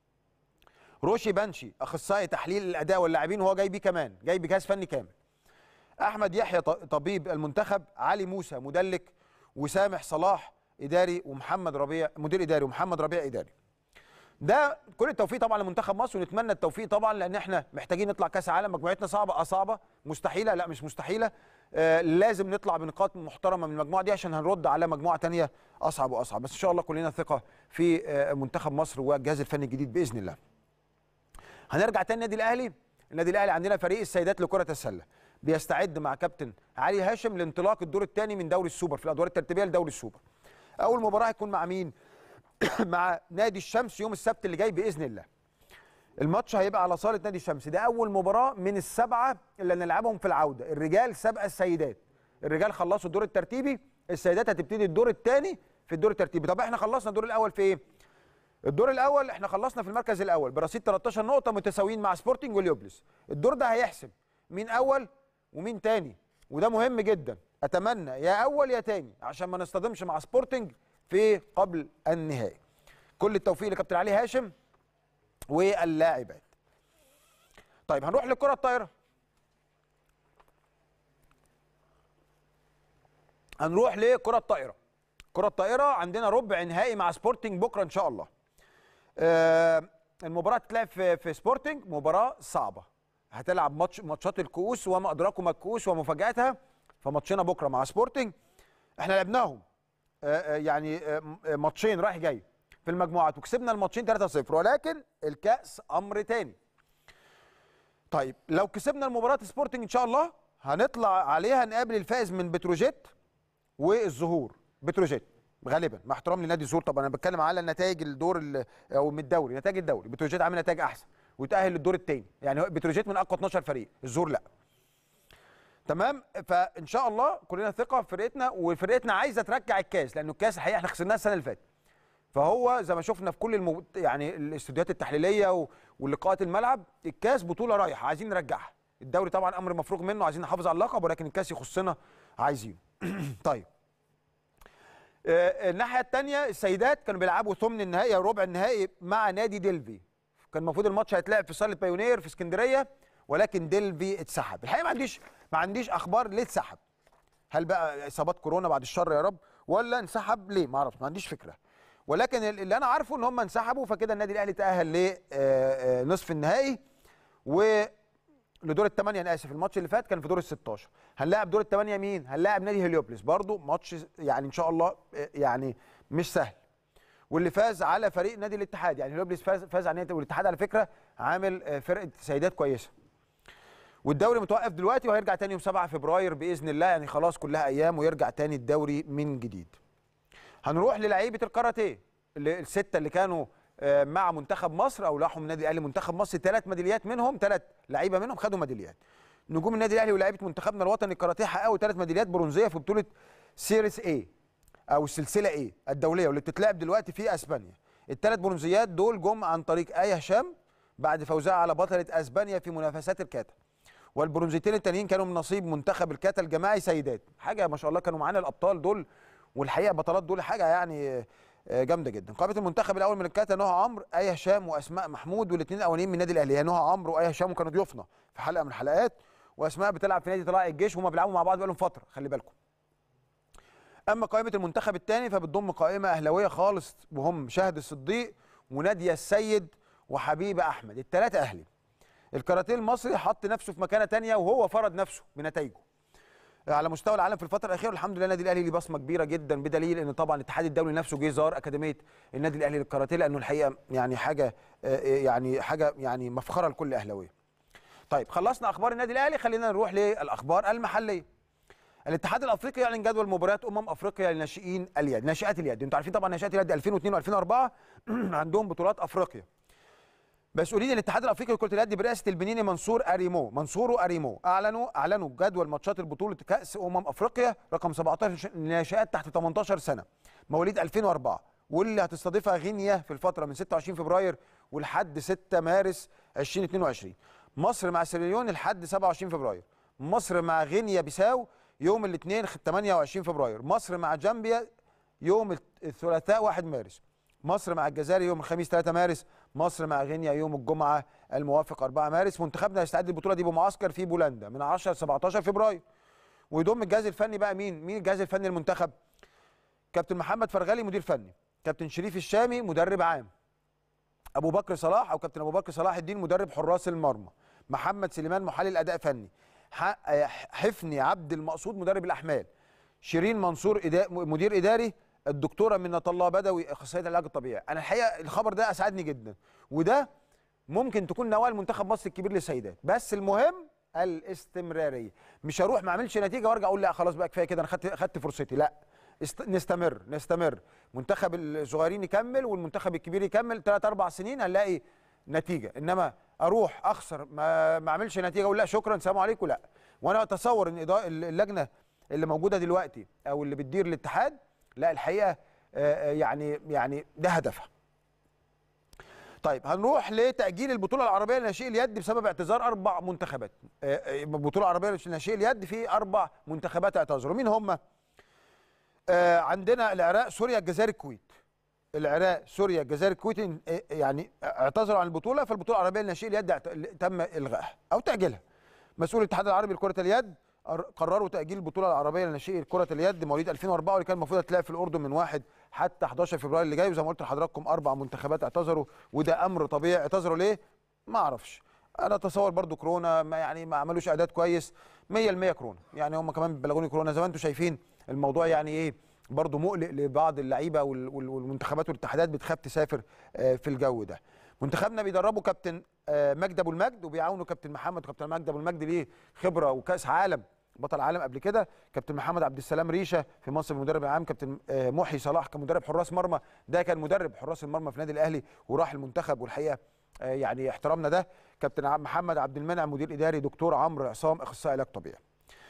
روشي بنشي اخصائي تحليل الاداء واللاعبين وهو جاي بيه كمان جاي بجهاز فني كامل احمد يحيى ط- طبيب المنتخب علي موسى مدلك وسامح صلاح اداري ومحمد ربيع مدير اداري ومحمد ربيع اداري ده كل التوفيق طبعا لمنتخب مصر ونتمنى التوفيق طبعا لان احنا محتاجين نطلع كاس عالم مجموعتنا صعبه اه صعبه مستحيله لا مش مستحيله آه لازم نطلع بنقاط محترمه من المجموعه دي عشان هنرد على مجموعه تانية اصعب واصعب بس ان شاء الله كلنا ثقه في آه منتخب مصر والجهاز الفني الجديد باذن الله هنرجع تاني النادي الاهلي النادي الاهلي عندنا فريق السيدات لكره السله بيستعد مع كابتن علي هاشم لانطلاق الدور الثاني من دوري السوبر في الادوار الترتيبيه لدوري السوبر اول مباراه هتكون مع مين مع نادي الشمس يوم السبت اللي جاي باذن الله الماتش هيبقى على صاله نادي الشمس ده اول مباراه من السبعه اللي هنلعبهم في العوده الرجال سبق السيدات الرجال خلصوا الدور الترتيبي السيدات هتبتدي الدور الثاني في الدور الترتيبي طب احنا خلصنا الدور الاول في ايه الدور الاول احنا خلصنا في المركز الاول برصيد 13 نقطه متساويين مع سبورتنج واليوبلس الدور ده هيحسم مين اول ومين تاني وده مهم جدا اتمنى يا اول يا تاني عشان ما نصطدمش مع سبورتنج في قبل النهائي كل التوفيق لكابتن علي هاشم واللاعبات طيب هنروح للكره الطايره هنروح لكره الطائره كره الطائره عندنا ربع نهائي مع سبورتنج بكره ان شاء الله آه المباراه تتلعب في في سبورتنج مباراه صعبه هتلعب ماتش ماتشات الكؤوس وما ادراكم ما الكؤوس ومفاجاتها فماتشنا بكره مع سبورتنج احنا لعبناهم آه آه يعني آه ماتشين رايح جاي في المجموعات وكسبنا الماتشين 3-0 ولكن الكاس امر تاني طيب لو كسبنا المباراه سبورتنج ان شاء الله هنطلع عليها نقابل الفائز من بتروجيت والظهور بتروجيت غالبا مع احترام لنادي الظهور طبعا انا بتكلم على نتائج الدور ال- او من الدوري نتائج الدوري بتروجيت عامل نتائج احسن ويتاهل للدور الثاني يعني هو بتروجيت من اقوى 12 فريق الظهور لا تمام فان شاء الله كلنا ثقه في فرقتنا وفرقتنا عايزه ترجع الكاس لانه الكاس الحقيقه احنا خسرناه السنه اللي فاتت فهو زي ما شفنا في كل المو... يعني الاستوديوهات التحليليه و... واللقاءات الملعب الكاس بطوله رايحه عايزين نرجعها الدوري طبعا امر مفروغ منه عايزين نحافظ على اللقب ولكن الكاس يخصنا عايزينه طيب آه، الناحيه الثانيه السيدات كانوا بيلعبوا ثمن النهائي او ربع النهائي مع نادي ديلفي كان المفروض الماتش هيتلعب في صاله بايونير في اسكندريه ولكن ديلفي اتسحب الحقيقه ما عنديش ما عنديش اخبار ليه اتسحب هل بقى اصابات كورونا بعد الشر يا رب ولا انسحب ليه ما اعرفش ما عنديش فكره ولكن اللي انا عارفه ان هم انسحبوا فكده النادي الاهلي تاهل لنصف النهائي و لدور الثمانيه انا اسف الماتش اللي فات كان في دور ال 16 هنلاعب دور الثمانيه مين هنلاعب نادي هليوبلس برضو ماتش يعني ان شاء الله يعني مش سهل واللي فاز على فريق نادي الاتحاد يعني هليوبلس فاز فاز على نادي والاتحاد على فكره عامل فرقه سيدات كويسه والدوري متوقف دلوقتي وهيرجع تاني يوم 7 فبراير باذن الله يعني خلاص كلها ايام ويرجع تاني الدوري من جديد هنروح للعيبه الكاراتيه اللي السته اللي كانوا مع منتخب مصر او راحوا من النادي الاهلي منتخب مصر ثلاث ميداليات منهم ثلاث لعيبه منهم خدوا ميداليات نجوم النادي الاهلي ولاعيبه منتخبنا الوطني الكاراتيه حققوا ثلاث ميداليات برونزيه في بطوله سيريس اي او السلسله اي الدوليه واللي بتتلعب دلوقتي في اسبانيا الثلاث برونزيات دول جم عن طريق ايه هشام بعد فوزها على بطله اسبانيا في منافسات الكاتا والبرونزيتين التانيين كانوا من نصيب منتخب الكاتا الجماعي سيدات حاجه ما شاء الله كانوا معانا الابطال دول والحقيقه بطلات دول حاجه يعني جامده جدا قائمه المنتخب الاول من الكاتا نهى عمرو ايه هشام واسماء محمود والاثنين الاولانيين من النادي الاهلي نهى عمرو وايه هشام وكانوا ضيوفنا في حلقه من الحلقات واسماء بتلعب في نادي طلائع الجيش وهم بيلعبوا مع بعض بقالهم فتره خلي بالكم اما قائمه المنتخب الثاني فبتضم قائمه اهلاويه خالص وهم شهد الصديق وناديه السيد وحبيبه احمد الثلاثه اهلي الكاراتيه المصري حط نفسه في مكانه ثانيه وهو فرض نفسه بنتائجه على مستوى العالم في الفتره الاخيره والحمد لله النادي الاهلي ليه بصمه كبيره جدا بدليل ان طبعا الاتحاد الدولي نفسه جه زار اكاديميه النادي الاهلي للكاراتيه لانه الحقيقه يعني حاجه يعني حاجه يعني مفخره لكل اهلاويه. طيب خلصنا اخبار النادي الاهلي خلينا نروح للاخبار المحليه. الاتحاد الافريقي يعلن جدول مباريات امم افريقيا لناشئين اليد، ناشئات اليد، انتوا عارفين طبعا ناشئات اليد 2002 و2004 عندهم بطولات افريقيا. مسؤولين الاتحاد الافريقي لكره اليد برئاسه البنيني منصور اريمو منصورو اريمو اعلنوا اعلنوا جدول ماتشات البطوله كاس امم افريقيا رقم 17 ناشئات تحت 18 سنه مواليد 2004 واللي هتستضيفها غينيا في الفتره من 26 فبراير ولحد 6 مارس 2022 مصر مع سيراليون لحد 27 فبراير مصر مع غينيا بيساو يوم الاثنين 28 فبراير مصر مع جامبيا يوم الثلاثاء 1 مارس مصر مع الجزائر يوم الخميس 3 مارس مصر مع غينيا يوم الجمعه الموافق 4 مارس منتخبنا هيستعد للبطوله دي بمعسكر في بولندا من 10 ل 17 فبراير ويضم الجهاز الفني بقى مين مين الجهاز الفني للمنتخب كابتن محمد فرغلي مدير فني كابتن شريف الشامي مدرب عام ابو بكر صلاح او كابتن ابو بكر صلاح الدين مدرب حراس المرمى محمد سليمان محلل اداء فني حفني عبد المقصود مدرب الاحمال شيرين منصور مدير اداري الدكتوره منة الله بدوي اخصائيه العلاج الطبيعي انا الحقيقه الخبر ده اسعدني جدا وده ممكن تكون نواه المنتخب مصر الكبير للسيدات بس المهم الاستمراريه مش هروح ما اعملش نتيجه وارجع اقول لا خلاص بقى كفايه كده انا خدت خدت فرصتي لا است... نستمر نستمر منتخب الصغيرين يكمل والمنتخب الكبير يكمل ثلاث اربع سنين هنلاقي نتيجه انما اروح اخسر ما ما اعملش نتيجه اقول لا شكرا سلام عليكم لا وانا اتصور ان اللجنه اللي موجوده دلوقتي او اللي بتدير الاتحاد لا الحقيقه يعني يعني ده هدفها. طيب هنروح لتاجيل البطوله العربيه لناشئي اليد بسبب اعتذار اربع منتخبات. البطوله العربيه لناشئي اليد في اربع منتخبات اعتذروا، مين هم؟ عندنا العراق، سوريا، الجزائر، الكويت. العراق، سوريا، الجزائر، الكويت يعني اعتذروا عن البطوله فالبطوله العربيه لناشئي اليد تم الغائها او تاجيلها. مسؤول الاتحاد العربي لكره اليد قرروا تاجيل البطوله العربيه لناشئي كره اليد مواليد 2004 واللي كان المفروض تتلعب في الاردن من 1 حتى 11 فبراير اللي جاي وزي ما قلت لحضراتكم اربع منتخبات اعتذروا وده امر طبيعي اعتذروا ليه؟ ما اعرفش انا اتصور برضو كورونا ما يعني ما عملوش اعداد كويس 100% كورونا يعني هم كمان بلغوني كورونا زي ما انتم شايفين الموضوع يعني ايه برضو مقلق لبعض اللعيبه والمنتخبات والاتحادات بتخاف تسافر في الجو ده منتخبنا بيدربوا كابتن مجدي ابو المجد وبيعاونوا كابتن محمد وكابتن مجدي ابو المجد ليه خبره وكاس عالم بطل عالم قبل كده كابتن محمد عبد السلام ريشه في مصر المدرب العام كابتن محي صلاح كمدرب حراس مرمى ده كان مدرب حراس المرمى في النادي الاهلي وراح المنتخب والحقيقه يعني احترامنا ده كابتن محمد عبد المنعم مدير اداري دكتور عمرو عصام اخصائي علاج طبيعي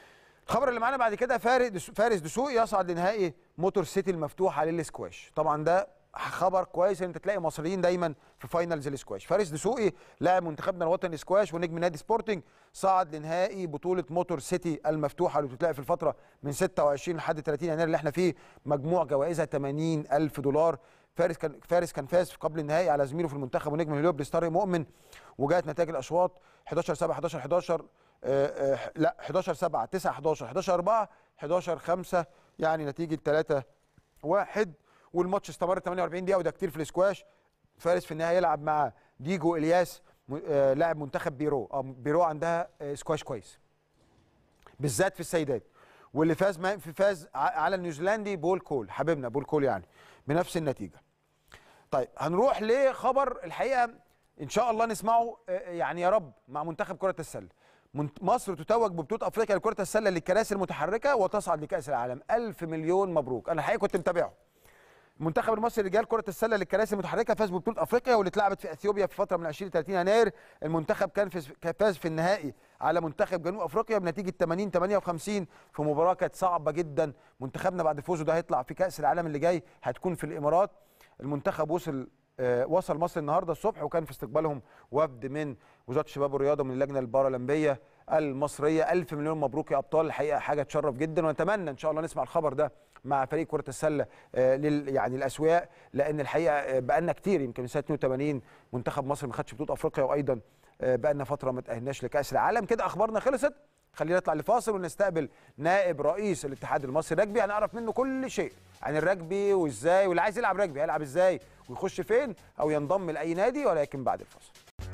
الخبر اللي معانا بعد كده فارس فارس دسوقي يصعد لنهائي موتور سيتي المفتوحه للسكواش طبعا ده خبر كويس ان انت تلاقي مصريين دايما في فاينلز السكواش فارس دسوقي لاعب منتخبنا الوطني سكواش ونجم نادي سبورتنج صعد لنهائي بطوله موتور سيتي المفتوحه اللي بتتلعب في الفتره من 26 لحد 30 يناير اللي احنا فيه مجموع جوائزها 80 الف دولار فارس كان فارس كان فاز قبل النهائي على زميله في المنتخب ونجم هليوبلس طارق مؤمن وجاءت نتائج الاشواط 11 7 11 11 آه آه لا 11 7 9 11 11 4 11 5 يعني نتيجه 3 1 والماتش استمر 48 دقيقه وده كتير في الاسكواش فارس في النهايه يلعب مع ديجو الياس آه لاعب منتخب بيرو آه بيرو عندها آه سكواش كويس بالذات في السيدات واللي فاز في فاز على النيوزيلندي بول كول حبيبنا بول كول يعني بنفس النتيجه طيب هنروح لخبر الحقيقه ان شاء الله نسمعه يعني يا رب مع منتخب كره السله مصر تتوج ببطوله افريقيا لكره السله للكراسي المتحركه وتصعد لكاس العالم ألف مليون مبروك انا الحقيقه كنت متابعه المنتخب المصري رجال كره السله للكراسي المتحركه فاز ببطوله افريقيا واللي اتلعبت في اثيوبيا في فتره من 20 ل 30 يناير المنتخب كان فاز في النهائي على منتخب جنوب افريقيا بنتيجه 80 58 في مباراه كانت صعبه جدا منتخبنا بعد فوزه ده هيطلع في كاس العالم اللي جاي هتكون في الامارات المنتخب وصل آه وصل مصر النهارده الصبح وكان في استقبالهم وفد من وزاره الشباب والرياضه من اللجنه البارالمبيه المصريه ألف مليون مبروك يا ابطال الحقيقه حاجه تشرف جدا ونتمنى ان شاء الله نسمع الخبر ده مع فريق كره السله آه لل يعني الاسوياء لان الحقيقه آه بقالنا كتير يمكن من سنه 82 منتخب مصر ما خدش بطوله افريقيا وايضا آه بقالنا فتره ما تاهلناش لكاس العالم كده اخبارنا خلصت خلينا نطلع لفاصل ونستقبل نائب رئيس الاتحاد المصري الرجبي هنعرف منه كل شيء عن الرجبي وازاي واللي عايز يلعب رجبي هيلعب ازاي ويخش فين او ينضم لاي نادي ولكن بعد الفاصل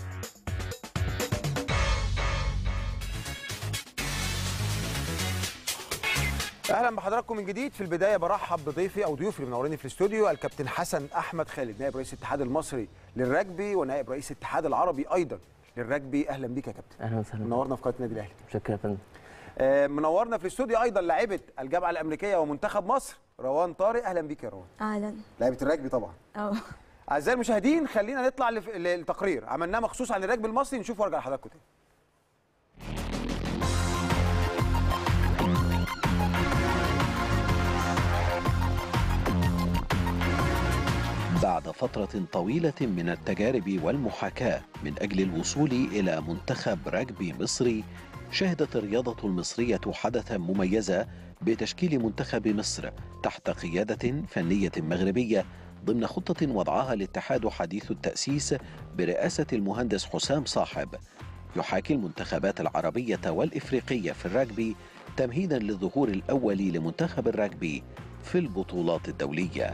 اهلا بحضراتكم من جديد في البدايه برحب بضيفي او ضيوفي اللي منوريني في الاستوديو الكابتن حسن احمد خالد نائب رئيس الاتحاد المصري للرجبي ونائب رئيس الاتحاد العربي ايضا للرجبي اهلا بيك يا كابتن اهلا وسهلا منورنا في قناه النادي الاهلي شكرا يا فندم آه منورنا في الاستوديو ايضا لاعبه الجامعه الامريكيه ومنتخب مصر روان طارق اهلا بيك يا روان اهلا لاعبه الرجبي طبعا اه اعزائي المشاهدين خلينا نطلع لف- للتقرير عملناه مخصوص عن الرجبي المصري نشوفه وارجع لحضراتكم تاني بعد فترة طويلة من التجارب والمحاكاة من أجل الوصول إلى منتخب رجبي مصري شهدت الرياضة المصرية حدثا مميزا بتشكيل منتخب مصر تحت قيادة فنية مغربية ضمن خطة وضعها الاتحاد حديث التأسيس برئاسة المهندس حسام صاحب يحاكي المنتخبات العربية والإفريقية في الرجبي تمهيدا للظهور الأول لمنتخب الرجبي في البطولات الدولية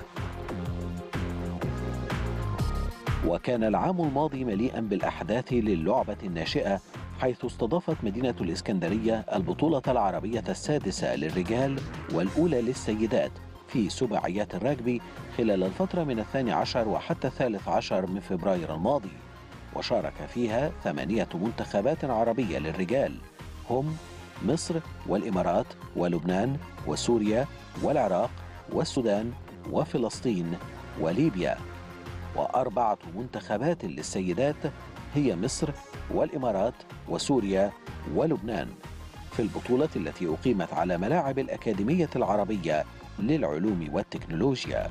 وكان العام الماضي مليئا بالأحداث للعبة الناشئة حيث استضافت مدينة الإسكندرية البطولة العربية السادسة للرجال والأولى للسيدات في سباعيات الرجبي خلال الفترة من الثاني عشر وحتى الثالث عشر من فبراير الماضي وشارك فيها ثمانية منتخبات عربية للرجال هم مصر والإمارات ولبنان وسوريا والعراق والسودان وفلسطين وليبيا وأربعة منتخبات للسيدات هي مصر والإمارات وسوريا ولبنان في البطولة التي أقيمت على ملاعب الأكاديمية العربية للعلوم والتكنولوجيا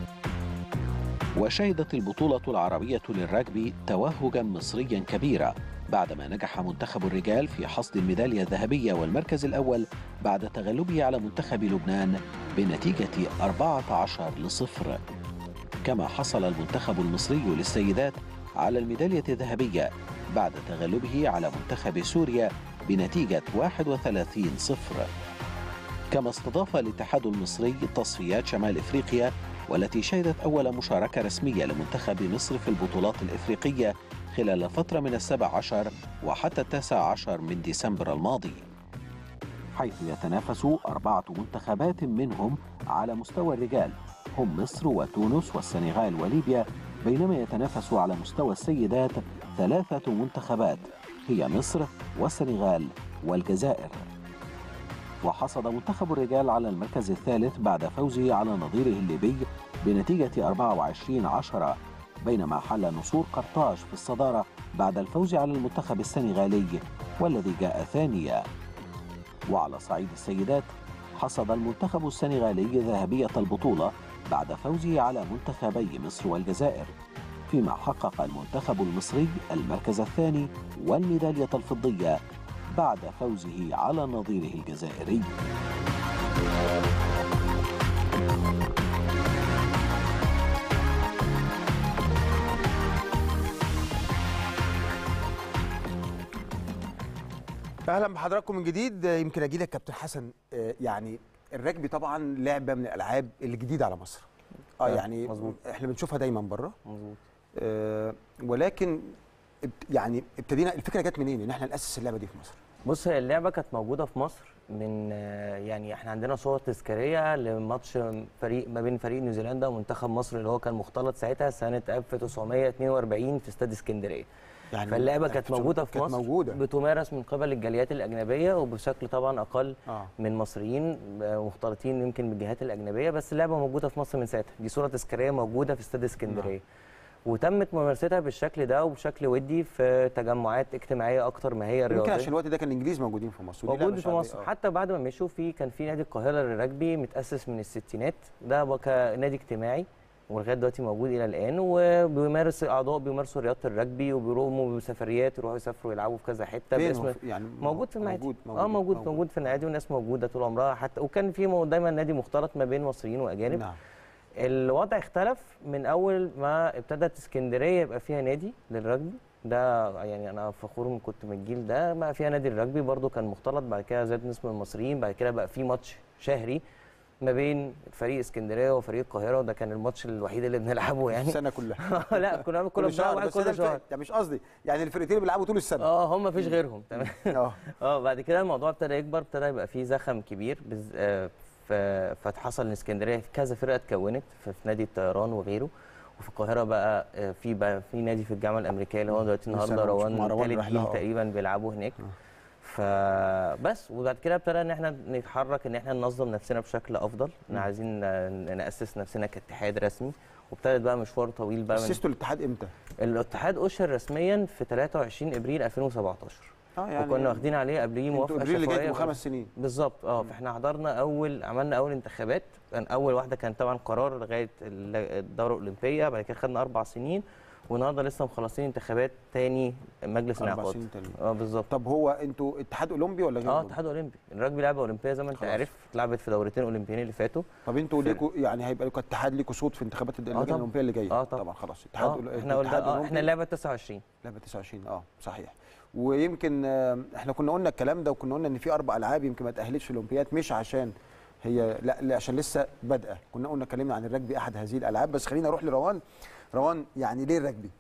وشهدت البطولة العربية للرجبي توهجا مصريا كبيرا بعدما نجح منتخب الرجال في حصد الميدالية الذهبية والمركز الأول بعد تغلبه على منتخب لبنان بنتيجة 14 لصفر كما حصل المنتخب المصري للسيدات على الميدالية الذهبية بعد تغلبه على منتخب سوريا بنتيجة 31 صفر كما استضاف الاتحاد المصري تصفيات شمال افريقيا والتي شهدت اول مشاركه رسميه لمنتخب مصر في البطولات الافريقيه خلال الفتره من السابع عشر وحتى التاسع عشر من ديسمبر الماضي حيث يتنافس اربعه منتخبات منهم على مستوى الرجال هم مصر وتونس والسنغال وليبيا بينما يتنافس على مستوى السيدات ثلاثه منتخبات هي مصر والسنغال والجزائر وحصد منتخب الرجال على المركز الثالث بعد فوزه على نظيره الليبي بنتيجة 24 عشرة بينما حل نصور قرطاج في الصدارة بعد الفوز على المنتخب السنغالي والذي جاء ثانيا وعلى صعيد السيدات حصد المنتخب السنغالي ذهبية البطولة بعد فوزه على منتخبي مصر والجزائر فيما حقق المنتخب المصري المركز الثاني والميدالية الفضية بعد فوزه على نظيره الجزائري اهلا بحضراتكم من جديد يمكن اجي لك كابتن حسن آه، يعني الرجبي طبعا لعبه من الالعاب الجديده على مصر اه آه، يعني مظبوط. احنا بنشوفها دايما بره مظبوط آه، ولكن ابت- يعني ابتدينا الفكره جت منين ان احنا ناسس اللعبه دي في مصر بص هي اللعبه كانت موجوده في مصر من آه، يعني احنا عندنا صور تذكاريه لماتش فريق ما بين فريق نيوزيلندا ومنتخب مصر اللي هو كان مختلط ساعتها سنه 1942 في استاد اسكندريه يعني فاللعبه يعني كانت موجوده في كانت مصر موجوده بتمارس من قبل الجاليات الاجنبيه وبشكل طبعا اقل اه من مصريين آه، مختلطين يمكن بالجهات الاجنبيه بس اللعبه موجوده في مصر من ساعتها دي صوره تذكاريه موجوده في استاد اسكندريه وتمت ممارستها بالشكل ده وبشكل ودي في تجمعات اجتماعيه اكتر ما هي يمكن رياضيه عشان الوقت ده كان الانجليز موجودين في مصر ودي لعبة موجود في شعبية، مصر آه. حتى بعد ما مشوا في كان في نادي القاهره للرجبي متاسس من الستينات ده بقى كنادي اجتماعي ولغايه دلوقتي موجود الى الان وبيمارس اعضاء بيمارسوا رياضه الرجبي وبيروحوا بسفريات يروحوا يسافروا يلعبوا في كذا حته فين باسم هو في- يعني موجود في النادي موجود اه موجود موجود, موجود في النادي والناس موجوده طول عمرها حتى وكان في مو- دايما نادي مختلط ما بين مصريين واجانب نعم الوضع اختلف من اول ما ابتدت اسكندريه يبقى فيها نادي للرجبي ده يعني انا فخور ان كنت من الجيل ده ما فيها نادي الرجبي برضو كان مختلط بعد كده زاد نسبه المصريين بعد كده بقى في ماتش شهري ما بين فريق اسكندريه وفريق القاهره وده كان الماتش الوحيد اللي بنلعبه يعني السنه كلها لا كنا بنعمل كل كل شهر واحد بس ده كل الف- شهر ده مش قصدي يعني الفرقتين بيلعبوا طول السنه اه هم مفيش غيرهم تمام اه اه بعد كده الموضوع ابتدى يكبر ابتدى يبقى فيه زخم كبير بز... آه، ف- فحصل ان اسكندريه في كذا فرقه اتكونت في في نادي الطيران وغيره وفي القاهره بقى آه، في بقى في نادي في الجامعه الامريكيه اللي هو دلوقتي لسه النهارده أنا بشوف روان مروان ثالث رايح لها، جيل آه. تقريبا بيلعبوا هناك آه. فبس وبعد كده ابتدى ان احنا نتحرك ان احنا ننظم نفسنا بشكل افضل مم. احنا عايزين ن- ناسس نفسنا كاتحاد رسمي وابتدت بقى مشوار طويل بقى من اسستوا الاتحاد امتى؟ الاتحاد اشهر رسميا في 23 ابريل 2017 اه وكنا واخدين عليه قبليه انتوا موافقه ابريل اللي جاي شفويه من خمس سنين بالظبط اه مم. فاحنا حضرنا اول عملنا اول انتخابات كان اول واحده كان طبعا قرار لغايه ال- الدوره الاولمبيه بعد كده خدنا اربع سنين والنهارده لسه مخلصين انتخابات تاني مجلس اربع الانعقاد سنين تاني اه بالظبط طب هو انتوا اتحاد اولمبي ولا غير اه أولمبي؟ اتحاد اولمبي الرجبي لعبه اولمبيه زي ما انت خلاص. عارف اتلعبت في دورتين اولمبيين اللي فاتوا طب انتوا فرق. ليكوا يعني هيبقى لكم اتحاد ليكوا صوت في انتخابات اللجنه طبعا. الاولمبيه اللي جايه اه طبعا. طبعا خلاص اتحاد اه أول- احنا قلنا اتحاد اه أولمبي. احنا اللعبه 29 لعبه 29 اه صحيح ويمكن آه، احنا كنا قلنا الكلام ده وكنا قلنا ان في اربع العاب يمكن ما تاهلتش الاولمبياد مش عشان هي لا, لا عشان لسه بادئه كنا قلنا اتكلمنا عن الرجبي احد هذه الالعاب بس خلينا نروح لروان روان يعني ليه الرجبي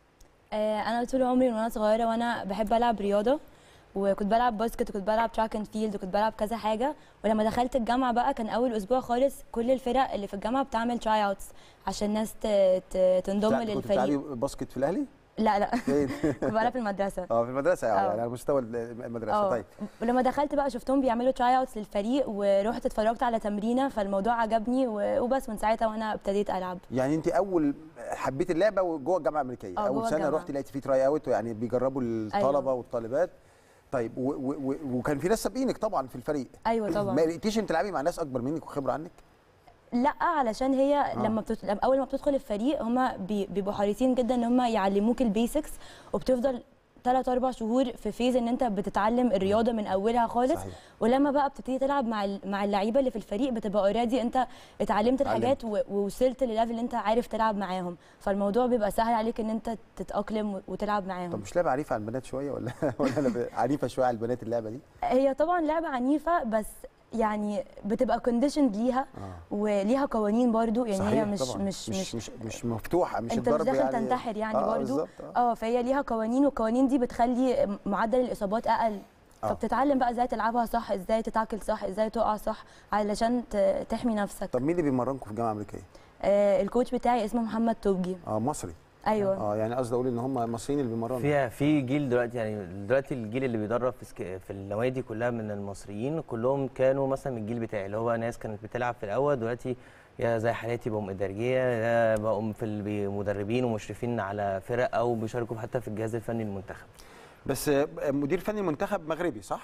آه، انا طول عمري من وانا صغيره وانا بحب العب رياضه وكنت بلعب باسكت وكنت بلعب تراك اند فيلد وكنت بلعب كذا حاجه ولما دخلت الجامعه بقى كان اول اسبوع خالص كل الفرق اللي في الجامعه بتعمل تراي اوتس عشان الناس ت- ت- تنضم لا، كنت بتلعبي للفريق باسكت في الاهلي لا لا فين كنت بلعب في المدرسه اه في المدرسه يعني آه. يعني على مستوى المدرسه اه طيب ولما دخلت بقى شفتهم بيعملوا تراي اوتس للفريق ورحت اتفرجت على تمرينه فالموضوع عجبني و- وبس من ساعتها وانا ابتديت العب يعني انت اول حبيت اللعبه جوه الجامعه الامريكيه اه، اول جوه سنه الجامعة. رحت لقيت في تراي اوت يعني بيجربوا الطلبه ايوه. والطالبات طيب و و و وكان في ناس سابقينك طبعا في الفريق ايوه طبعا ما لقيتيش انت تلعبي مع ناس اكبر منك وخبره عنك لا علشان هي آه. آه. لما بتت... لما- اول ما بتدخل الفريق هما بي... بيبقوا حريصين جدا ان هما يعلموك البيسكس وبتفضل ثلاث اربع شهور في فيز ان انت بتتعلم الرياضه من اولها خالص صحيح ولما بقى بتبتدي تلعب مع ال- مع اللعيبه اللي في الفريق بتبقى اوريدي انت اتعلمت الحاجات و... ووصلت لليفل اللي انت عارف تلعب معاهم فالموضوع بيبقى سهل عليك ان انت تتاقلم و- وتلعب معاهم طب مش لعبه عنيفه على البنات شويه ولا ولا انا ب- عنيفه شويه على البنات اللعبه دي هي طبعا لعبه عنيفه بس يعني بتبقى كونديشن ليها اه وليها قوانين برضو يعني صحيح هي مش طبعا. مش مش, مش مش مفتوحه مش انت مش الضرب داخل يعني تنتحر يعني آه برضو بالظبط اه اه فهي ليها قوانين والقوانين دي بتخلي معدل الاصابات اقل آه. فبتتعلم بقى ازاي تلعبها صح ازاي تتاكل صح ازاي تقع صح علشان ت- تحمي نفسك طب مين اللي بيمرنكم في الجامعه الامريكيه آه الكوتش بتاعي اسمه محمد توبجي اه مصري ايوه اه يعني قصدي اقول ان هم مصريين اللي بيمرنوا فيها في جيل دلوقتي يعني دلوقتي الجيل اللي بيدرب في سك... في النوادي كلها من المصريين كلهم كانوا مثلا من الجيل بتاعي اللي هو ناس كانت بتلعب في الاول دلوقتي يا زي حالاتي بقوا اداريه يا بقوا في ال- مدربين ومشرفين على فرق او بيشاركوا حتى في الجهاز الفني المنتخب بس آه، مدير فني المنتخب مغربي صح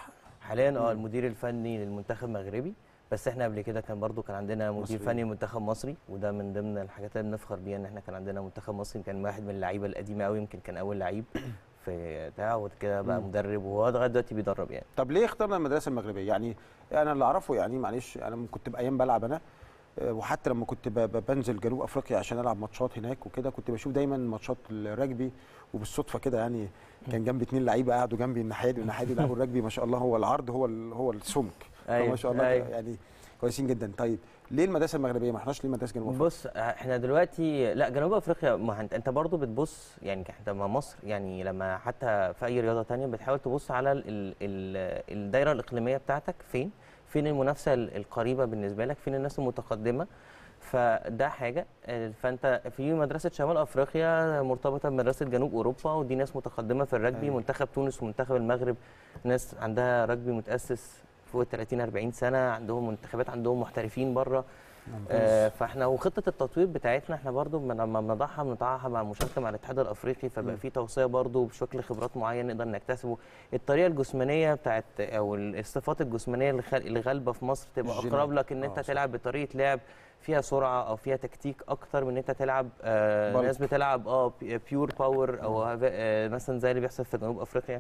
حاليا مم. اه المدير الفني للمنتخب المغربي بس احنا قبل كده كان برضو كان عندنا مدير مصري. فني منتخب مصري وده من ضمن الحاجات اللي بنفخر بيها ان احنا كان عندنا منتخب مصري كان واحد من اللعيبه القديمه قوي يمكن كان اول لعيب في بتاع وبعد كده بقى مم. مدرب وهو لغايه دلوقتي بيدرب يعني طب ليه اخترنا المدرسه المغربيه يعني انا اللي اعرفه يعني معلش انا لما كنت بايام بلعب انا آه، وحتى لما كنت ب- ب- بنزل جنوب افريقيا عشان العب ماتشات هناك وكده كنت بشوف دايما ماتشات الرجبي وبالصدفه كده يعني كان جنبي اتنين لعيبه قعدوا جنبي الناحيه دي والناحيه دي بيلعبوا الرجبي ما شاء الله هو العرض هو ال- هو السمك ما شاء الله أيوة. يعني كويسين جدا طيب ليه المدرسه المغربيه ما احناش ليه مدرسه جنوب افريقيا بص احنا دلوقتي لا جنوب افريقيا ما انت انت برضو بتبص يعني انت مع مصر يعني لما حتى في اي رياضه تانية بتحاول تبص على ال ال ال الدايره الاقليميه بتاعتك فين فين المنافسه ال- القريبه بالنسبه لك فين الناس المتقدمه فده حاجه اه، فانت في مدرسه شمال افريقيا مرتبطه بمدرسه جنوب اوروبا ودي ناس متقدمه في الرجبي أيوة. منتخب تونس ومنتخب المغرب ناس عندها رجبي متاسس فوق ال 30 40 سنه عندهم منتخبات عندهم محترفين بره آه، فاحنا وخطه التطوير بتاعتنا احنا برضو من- لما بنضعها بنضعها مع المشاركه مع الاتحاد الافريقي فبقى مم. في توصيه برضو بشكل خبرات معين نقدر نكتسبه الطريقه الجسمانيه بتاعت او الصفات الجسمانيه اللي خل- اللي غالبه في مصر تبقى الجينات. اقرب لك ان انت آه، صح. تلعب بطريقه لعب فيها سرعه او فيها تكتيك اكتر من ان انت تلعب آه بلك. ناس بتلعب اه بيور باور او هذا- آه مثلا زي اللي بيحصل في جنوب افريقيا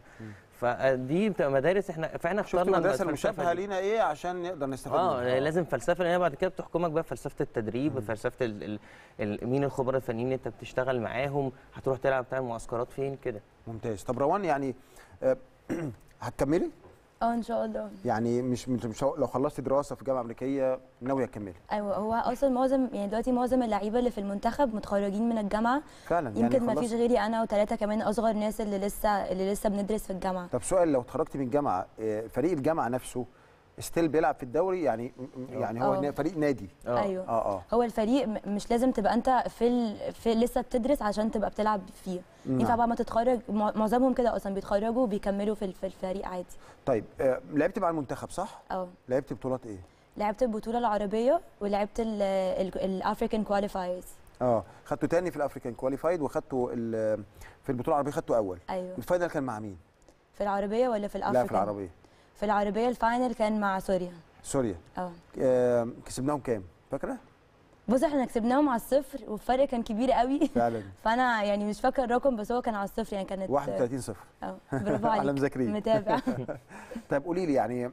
فدي بتبقى مدارس احنا فاحنا شفت اخترنا المدرسه الفلسفة المشابهه دي. لينا ايه عشان نقدر نستفاد اه منها لازم فلسفه لان هي بعد كده بتحكمك بقى فلسفه التدريب فلسفه ال ال ال مين الخبراء الفنيين اللي انت بتشتغل معاهم هتروح تلعب تعمل معسكرات فين كده ممتاز طب روان يعني آه، هتكملي اه ان شاء الله يعني مش مش, مش لو خلصتي دراسه في جامعه امريكيه ناويه تكملي ايوه هو اصلا معظم يعني دلوقتي معظم اللعيبه اللي في المنتخب متخرجين من الجامعه فعلا يمكن ما خلصتي؟ فيش غيري انا وثلاثه كمان اصغر ناس اللي لسه اللي لسه بندرس في الجامعه طب سؤال لو اتخرجتي من الجامعه آه، فريق الجامعه نفسه ستيل بيلعب في الدوري يعني يعني هو آه. نا- فريق نادي ايوه اه اه هو الفريق م- مش لازم تبقى انت في, ال... في لسه بتدرس عشان تبقى بتلعب فيه نعم. ينفع بعد ما تتخرج مع- معظمهم كده اصلا بيتخرجوا وبيكملوا في ال- في الفريق عادي طيب آه لعبت مع المنتخب صح؟ اه لعبت بطولات ايه؟ لعبت البطوله العربيه ولعبت الافريكان كواليفايرز اه خدته تاني في الافريكان كواليفايد وخدته ال- في البطوله العربيه خدته اول ايوه الفاينل كان مع مين؟ في العربيه ولا في الافريكان لا في العربيه في العربيه الفاينل كان مع سوريا سوريا اه آه كسبناهم كام؟ فاكره؟ بص احنا كسبناهم على الصفر والفرق كان كبير قوي فعلا فانا يعني مش فاكره الرقم بس هو كان على الصفر يعني كانت 31 0 اه برافو على عليك مذاكرين. متابع طيب قولي لي يعني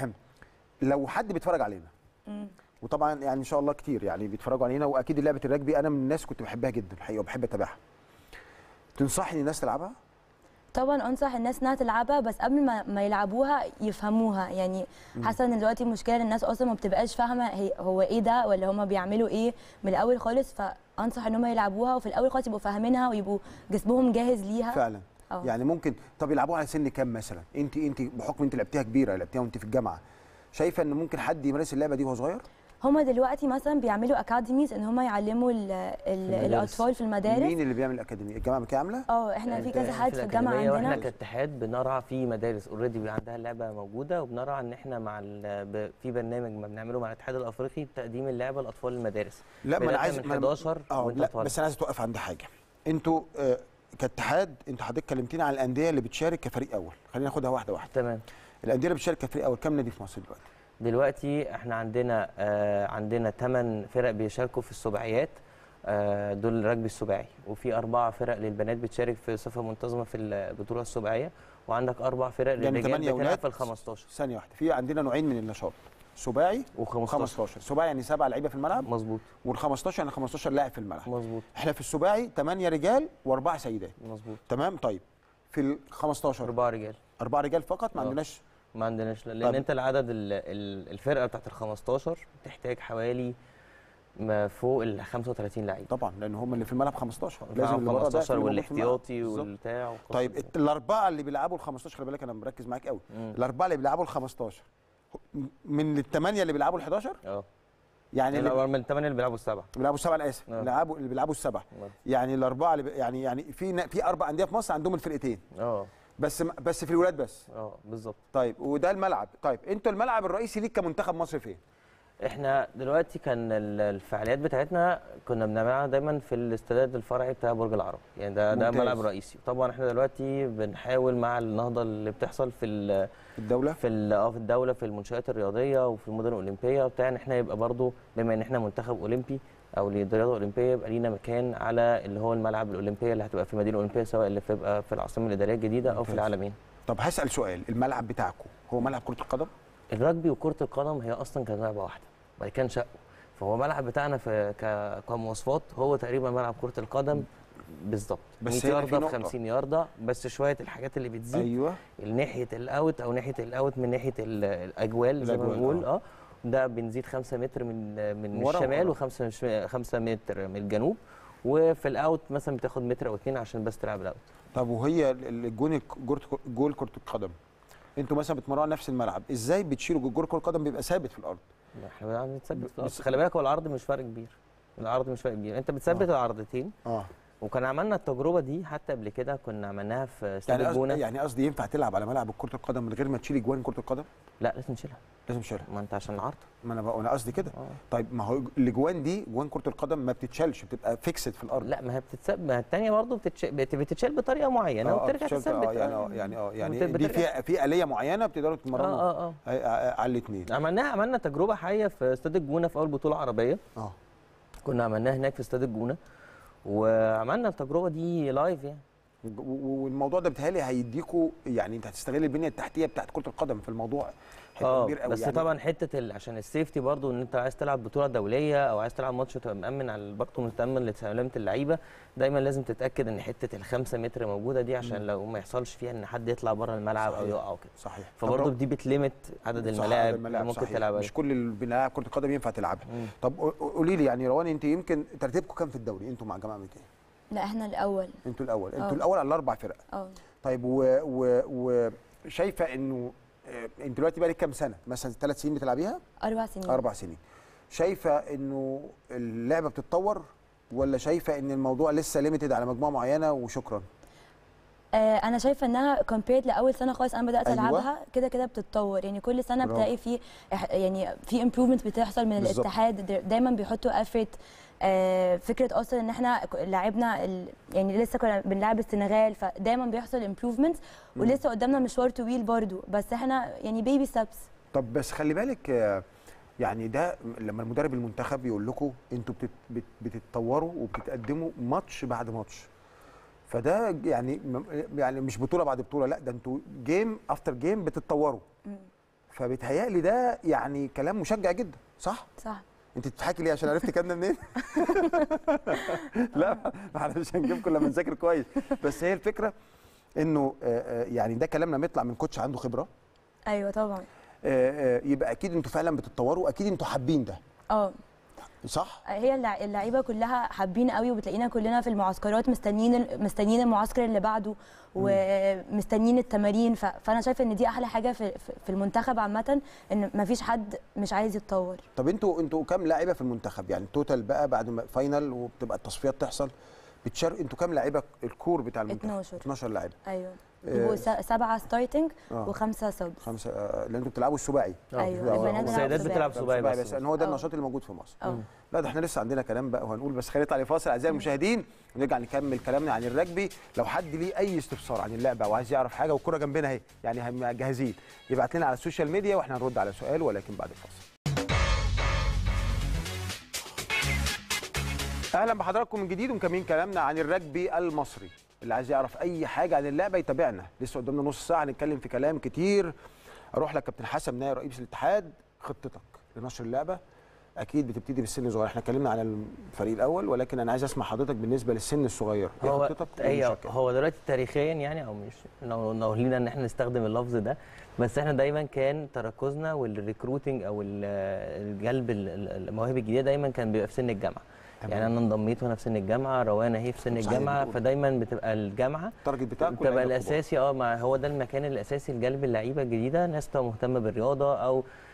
لو حد بيتفرج علينا مم. وطبعا يعني ان شاء الله كتير يعني بيتفرجوا علينا واكيد لعبه الرجبي انا من الناس كنت بحبها جدا الحقيقه وبحب اتابعها تنصحني الناس تلعبها طبعا انصح الناس انها تلعبها بس قبل ما, ما يلعبوها يفهموها يعني حاسه ان دلوقتي المشكله إن الناس اصلا ما بتبقاش فاهمه هي هو ايه ده ولا هما بيعملوا ايه من الاول خالص فانصح ان هم يلعبوها وفي الاول خالص يبقوا فاهمينها ويبقوا جسمهم جاهز ليها فعلا اه يعني ممكن طب يلعبوها على سن كام مثلا انت انت بحكم انت لعبتيها كبيره لعبتيها وانت في الجامعه شايفه ان ممكن حد يمارس اللعبه دي وهو صغير هما دلوقتي مثلا بيعملوا اكاديميز ان هما يعلموا ال ال المدارس. الاطفال في المدارس مين اللي بيعمل الاكاديميه الجامعه الامريكيه عامله اه احنا في كذا حد في الجامعه الأكاديمية واحنا عندنا كاتحاد بنرعى في مدارس اوريدي عندها اللعبه موجوده وبنرعى ان احنا مع ال- ب- في برنامج ما بنعمله مع الاتحاد الافريقي بتقديم اللعبه لاطفال المدارس لا ما انا بداية عايز من ما أنا- 11 اه وانت لا طالع. بس انا عايز اتوقف عند حاجه انتوا آه كاتحاد انت حضرتك كلمتينا عن الانديه اللي بتشارك كفريق اول خلينا ناخدها واحده واحده تمام الانديه اللي بتشارك كفريق اول كام نادي في مصر دلوقتي دلوقتي احنا عندنا آه عندنا 8 فرق بيشاركوا في السباعيات آه دول الرجبي السباعي وفي اربع فرق للبنات بتشارك في صفه منتظمه في البطوله السباعيه وعندك اربع فرق يعني للرجال ثمانية بتلعب ولاد في ال 15 ثانيه واحده في عندنا نوعين من النشاط سباعي و15 و15 سباعي يعني سبعه لعيبه في الملعب مظبوط وال15 يعني 15 لاعب في الملعب مظبوط احنا في السباعي 8 رجال واربعه سيدات مظبوط تمام طيب في ال 15 اربعه رجال اربعه رجال فقط ما آه. عندناش ما عندناش لان طب. انت العدد ال- ال- الفرقه بتاعت ال 15 بتحتاج حوالي ما فوق ال 35 لعيب طبعا لان هم اللي في الملعب 15 لازم لازم اللي بره ده 15 اللي موجود في الملعب. والاحتياطي بالظبط. والبتاع والقصة طيب دي. الت- الاربعه اللي بيلعبوا ال 15 خلي بالك انا مركز معاك قوي مم. الاربعه اللي بيلعبوا ال 15 من الثمانيه اللي بيلعبوا ال 11 اه يعني اللي يعني من الثمانيه اللي بيلعبوا السبعه بيلعبوا السبعه انا اسف آه. بيلعبوا اللي بيلعبوا السبعه يعني الاربعه اللي بي... يعني يعني في ن- في اربع انديه في مصر عندهم الفرقتين اه بس م- بس في الولاد بس اه بالظبط طيب وده الملعب طيب انتوا الملعب الرئيسي ليك كمنتخب مصر فين احنا دلوقتي كان ال- الفعاليات بتاعتنا كنا بنعملها دايما في الاستاد الفرعي بتاع برج العرب يعني ده ده ممتاز. ملعب رئيسي طبعا احنا دلوقتي بنحاول مع النهضه اللي بتحصل في ال- في الدوله في ال- اه في الدوله في المنشات الرياضيه وفي المدن الاولمبيه وبتاع ان احنا يبقى برضو بما ان احنا منتخب اولمبي او للرياضه الاولمبيه يبقى لينا مكان على اللي هو الملعب الاولمبيه اللي هتبقى في المدينه الاولمبيه سواء اللي بتبقى في العاصمه الاداريه الجديده او في ممتاز. العالمين طب هسال سؤال الملعب بتاعكم هو ملعب كره القدم الرجبي وكره القدم هي اصلا كانت لعبه واحده بعد كده انشقوا فهو الملعب بتاعنا في ك- كمواصفات هو تقريبا ملعب كره القدم بالظبط بس 100 هنا في يارده في نقطة. 50 يارده بس شويه الحاجات اللي بتزيد ايوه ناحيه الاوت او ناحيه الاوت من ناحيه ال- الاجوال زي ما الأجوال، بنقول آه. اه ده بنزيد 5 متر من من ورا الشمال ورا. و5 5 متر من الجنوب وفي الاوت مثلا بتاخد متر او اتنين عشان بس تلعب الاوت طب وهي ال- الجون الك- جول- جول كره القدم انتوا مثلا بتمرنوا نفس الملعب ازاي بتشيلوا جول كره القدم بيبقى ثابت في الارض احنا بنثبت في الأرض. بس- خلي بالك هو العرض مش فرق كبير العرض مش فرق كبير انت بتثبت العرضتين اه وكان عملنا التجربه دي حتى قبل كده كنا عملناها في استاد يعني الجونه قصدي يعني قصدي ينفع تلعب على ملعب كره القدم من غير ما تشيل جوان كره القدم لا لازم تشيلها لازم تشيلها ما انت عشان العرض ما انا بقى انا قصدي كده اه طيب ما هو الاجوان دي جوان كره القدم ما بتتشالش بتبقى فيكسد في الارض لا ما هي بتتسب ما هي الثانيه برضه بتتش... بت- بتتشال بطريقه معينه آه، آه، وبترجع بتتشال- تثبت اه يعني اه يعني اه يعني وبت- دي بترجع- في في اليه معينه بتقدروا اه تتمرنوا اه اه آه، آه، على الاثنين عملناها عملنا تجربه حيه في استاد الجونه في اول بطوله عربيه اه كنا عملناها هناك في استاد الجونه وعملنا التجربه دي لايف يعني و- و- والموضوع ده بيتهيألي هيديكوا يعني انت هتستغل البنيه التحتيه بتاعت كره القدم في الموضوع هيبقى اه كبير قوي بس يعني طبعا حته ال... عشان السيفتي برضو ان انت عايز تلعب بطوله دوليه او عايز تلعب ماتش وتبقى مامن على برضه متامن لسلامه اللعيبه دايما لازم تتاكد ان حته الخمسة متر موجوده دي عشان لو ما يحصلش فيها ان حد يطلع بره الملعب او صحيح. يقع او كده صحيح فبرضه طب دي بتليمت عدد صح، الملاعب, الملاعب اللي ممكن صحيح. تلعب مش كل الملاعب كره القدم ينفع تلعبها مم. طب قولي لي يعني روان انت يمكن ترتيبكم كام في الدوري انتوا مع جماعه ايه لا احنا الاول انتوا الاول انتوا آه. الاول على الاربع فرق اه طيب و- و- وشايفه انه آه، انت دلوقتي بقى لك كام سنه مثلا ثلاث سنين بتلعبيها اربع سنين اربع سنين شايفه انه اللعبه بتتطور ولا شايفه ان الموضوع لسه ليميتد على مجموعه معينه وشكرا آه انا شايفه انها كومبيرد لاول سنه خالص انا بدات أيوة. العبها كده كده بتتطور يعني كل سنه برافو. بتلاقي في إح- يعني في امبروفمنت بتحصل من بالظبط. الاتحاد دا- دايما بيحطوا افورت آه فكره اصلا ان احنا ك- لعبنا ال- يعني لسه كنا بنلعب السنغال فدايما بيحصل امبروفمنت ولسه قدامنا مشوار طويل برضو بس احنا يعني بيبي ستابس طب بس خلي بالك آه، يعني ده لما المدرب المنتخب يقول لكم انتوا بتت بت- بتتطوروا وبتتقدموا ماتش بعد ماتش فده يعني م- يعني مش بطوله بعد بطوله لا ده انتوا جيم افتر جيم بتتطوروا فبيتهيألي ده يعني كلام مشجع جدا صح؟ صح انت بتضحكي ليه عشان عرفت كلامنا منين؟ لا ما احنا مش هنجيبكم لما نذاكر كويس بس هي الفكره انه آه، آه، يعني ده كلام لما يطلع من كوتش عنده خبره ايوه طبعا آه، آه، يبقى اكيد انتوا فعلا بتتطوروا اكيد انتوا حابين ده اه صح؟ هي اللع- اللعيبه كلها حابين قوي وبتلاقينا كلنا في المعسكرات مستنيين ال- مستنيين المعسكر اللي بعده ومستنيين التمارين ف- فانا شايفه ان دي احلى حاجه في في- في المنتخب عامه ان مفيش حد مش عايز يتطور طب انتوا انتوا كام لاعيبه في المنتخب يعني توتال بقى بعد ما فاينل وبتبقى التصفيات تحصل بتشارك انتوا كام لاعيبه الكور بتاع المنتخب 12. 12 لاعيبه ايوه آه، يبقوا س- سبعه ستارتنج آه. وخمسه سب خمسه آه، لان انتوا بتلعبوا السباعي أيوة، آه، البنات آه، السيدات سباعي. بتلعب سباعي سباعي بس بس ان هو ده آه. النشاط اللي موجود في مصر اه لا ده احنا لسه عندنا كلام بقى وهنقول بس خلينا نطلع لفاصل اعزائي المشاهدين ونرجع نكمل كلامنا عن الرجبي لو حد ليه اي استفسار عن اللعبه او عايز يعرف حاجه والكره جنبنا اهي يعني هم جاهزين يبعت لنا على السوشيال ميديا واحنا هنرد على سؤال ولكن بعد الفاصل اهلا بحضراتكم من جديد ومكملين كلامنا عن الرجبي المصري اللي عايز يعرف اي حاجه عن اللعبه يتابعنا لسه قدامنا نص ساعه هنتكلم في كلام كتير اروح لك كابتن حسن ناير رئيس الاتحاد خطتك لنشر اللعبه اكيد بتبتدي بالسن الصغير احنا اتكلمنا عن الفريق الاول ولكن انا عايز اسمع حضرتك بالنسبه للسن الصغير ايه هو خطتك هي والمشاركات؟ هو دلوقتي تاريخيا يعني او مش لو لو لينا ان احنا نستخدم اللفظ ده بس احنا دايما كان تركزنا والريكروتنج او ال- الجلب ال- ال- المواهب الجديده دايما كان بيبقى في سن الجامعه تمام. يعني انا انضميت وانا في سن الجامعه روانه هي في سن صحيح الجامعه بتقول. فدايما بتبقى الجامعه التارجت بتاعك بتبقى واللعيبة الكبار. الاساسي اه مع هو ده المكان الاساسي لجلب اللعيبه الجديده ناس تبقى مهتمه بالرياضه او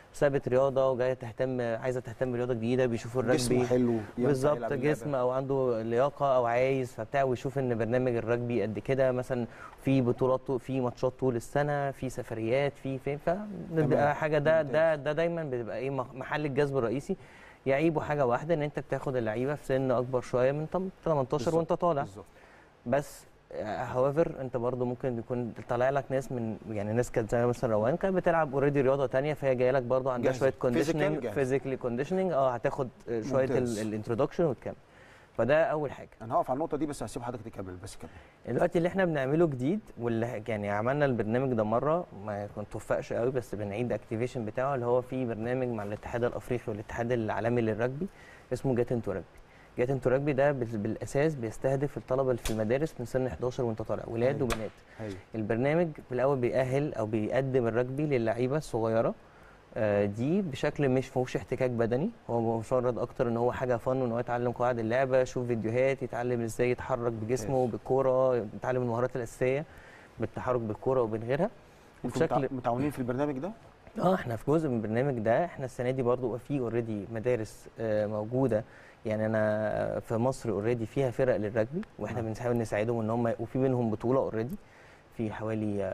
سابت رياضه وجايه تهتم عايزه تهتم برياضه جديده بيشوفوا الرجبي جسمه حلو ينفع بالظبط يلعب اللعبة. جسم او عنده لياقه او عايز فبتاع ويشوف ان برنامج الرجبي قد كده مثلا في بطولات طو- في ماتشات طول السنه في سفريات في فين فبيبقى حاجه ده ده ده دايما بتبقى ايه مح- محل الجذب الرئيسي يعيبه حاجه واحده ان انت بتاخد اللعيبه في سن اكبر شويه من تم- 18 وانت طالع بالظبط بس هاويفر انت برضو ممكن يكون طالع لك ناس من يعني ناس كانت زي مثلا روان كانت بتلعب اوريدي رياضه تانية فهي جايه لك برضو عندها جاهزة. شويه Physical كونديشننج جاهزة. فيزيكلي كونديشننج اه هتاخد شويه ممتاز. الانترودكشن وتكمل فده اول حاجه انا هقف على النقطه دي بس هسيب حضرتك تكمل بس كمل الوقت اللي احنا بنعمله جديد واللي يعني عملنا البرنامج ده مره ما كنت توفقش قوي بس بنعيد اكتيفيشن بتاعه اللي هو في برنامج مع الاتحاد الافريقي والاتحاد العالمي للرجبي اسمه جات انتو رجبي جات انتو رجبي ده بال- بالاساس بيستهدف الطلبه اللي في المدارس من سن 11 وانت طالع ولاد أيوة. وبنات ايوه البرنامج في الاول بيأهل او بيقدم الرجبي للعيبه الصغيره آه، دي بشكل مش فيهوش احتكاك بدني هو مجرد اكتر ان هو حاجه فن وان هو يتعلم قواعد اللعبه يشوف فيديوهات يتعلم ازاي يتحرك بجسمه ممتاز. بالكوره يتعلم المهارات الاساسيه بالتحرك بالكوره وبين غيرها انتوا وبشكل متع- متعاونين في البرنامج ده اه احنا في جزء من البرنامج ده احنا السنه دي برضو في اوريدي مدارس آه، موجوده يعني انا في مصر اوريدي فيها فرق للرجبي واحنا نعم. بنحاول نساعدهم ان هم وفي منهم بطوله اوريدي في حوالي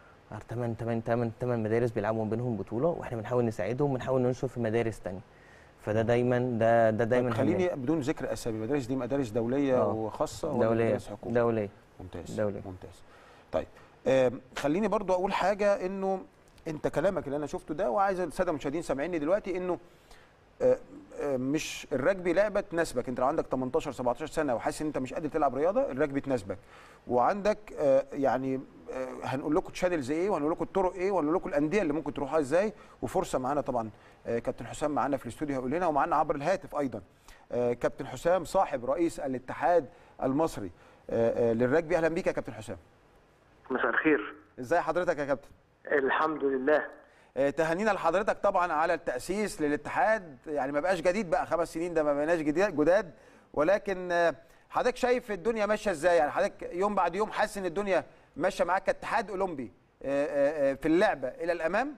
8 8 8 8 مدارس بيلعبوا ما بينهم بطوله واحنا بنحاول نساعدهم بنحاول ننشر في مدارس تانية فده دايما ده ده دايما طيب خليني بدون ذكر اسامي المدارس دي مدارس دوليه آه. وخاصه ولا دوليه مدارس حكومه دوليه ممتاز دولية. ممتاز طيب آم، خليني برضو اقول حاجه انه انت كلامك اللي انا شفته ده وعايز الساده المشاهدين سامعيني دلوقتي انه آه، آه، مش الرجبي لعبه تناسبك انت لو عندك 18 17 سنه وحاسس ان انت مش قادر تلعب رياضه الرجبي تناسبك وعندك آه، يعني آه، هنقول لكم تشانلز ايه وهنقول لكم الطرق ايه وهنقول لكم الانديه اللي ممكن تروحها ازاي وفرصه معانا طبعا آه، كابتن حسام معانا في الاستوديو هيقول لنا ومعانا عبر الهاتف ايضا آه، كابتن حسام صاحب رئيس الاتحاد المصري آه، آه، للرجبي اهلا بيك يا كابتن حسام مساء الخير ازاي حضرتك يا كابتن الحمد لله آه، تهانينا لحضرتك طبعا على التاسيس للاتحاد يعني ما بقاش جديد بقى خمس سنين ده ما بقيناش جديد جداد ولكن آه، حضرتك شايف الدنيا ماشيه ازاي يعني حضرتك يوم بعد يوم حاسس ان الدنيا ماشيه معاك كاتحاد اولمبي آه، آه، آه، في اللعبه الى الامام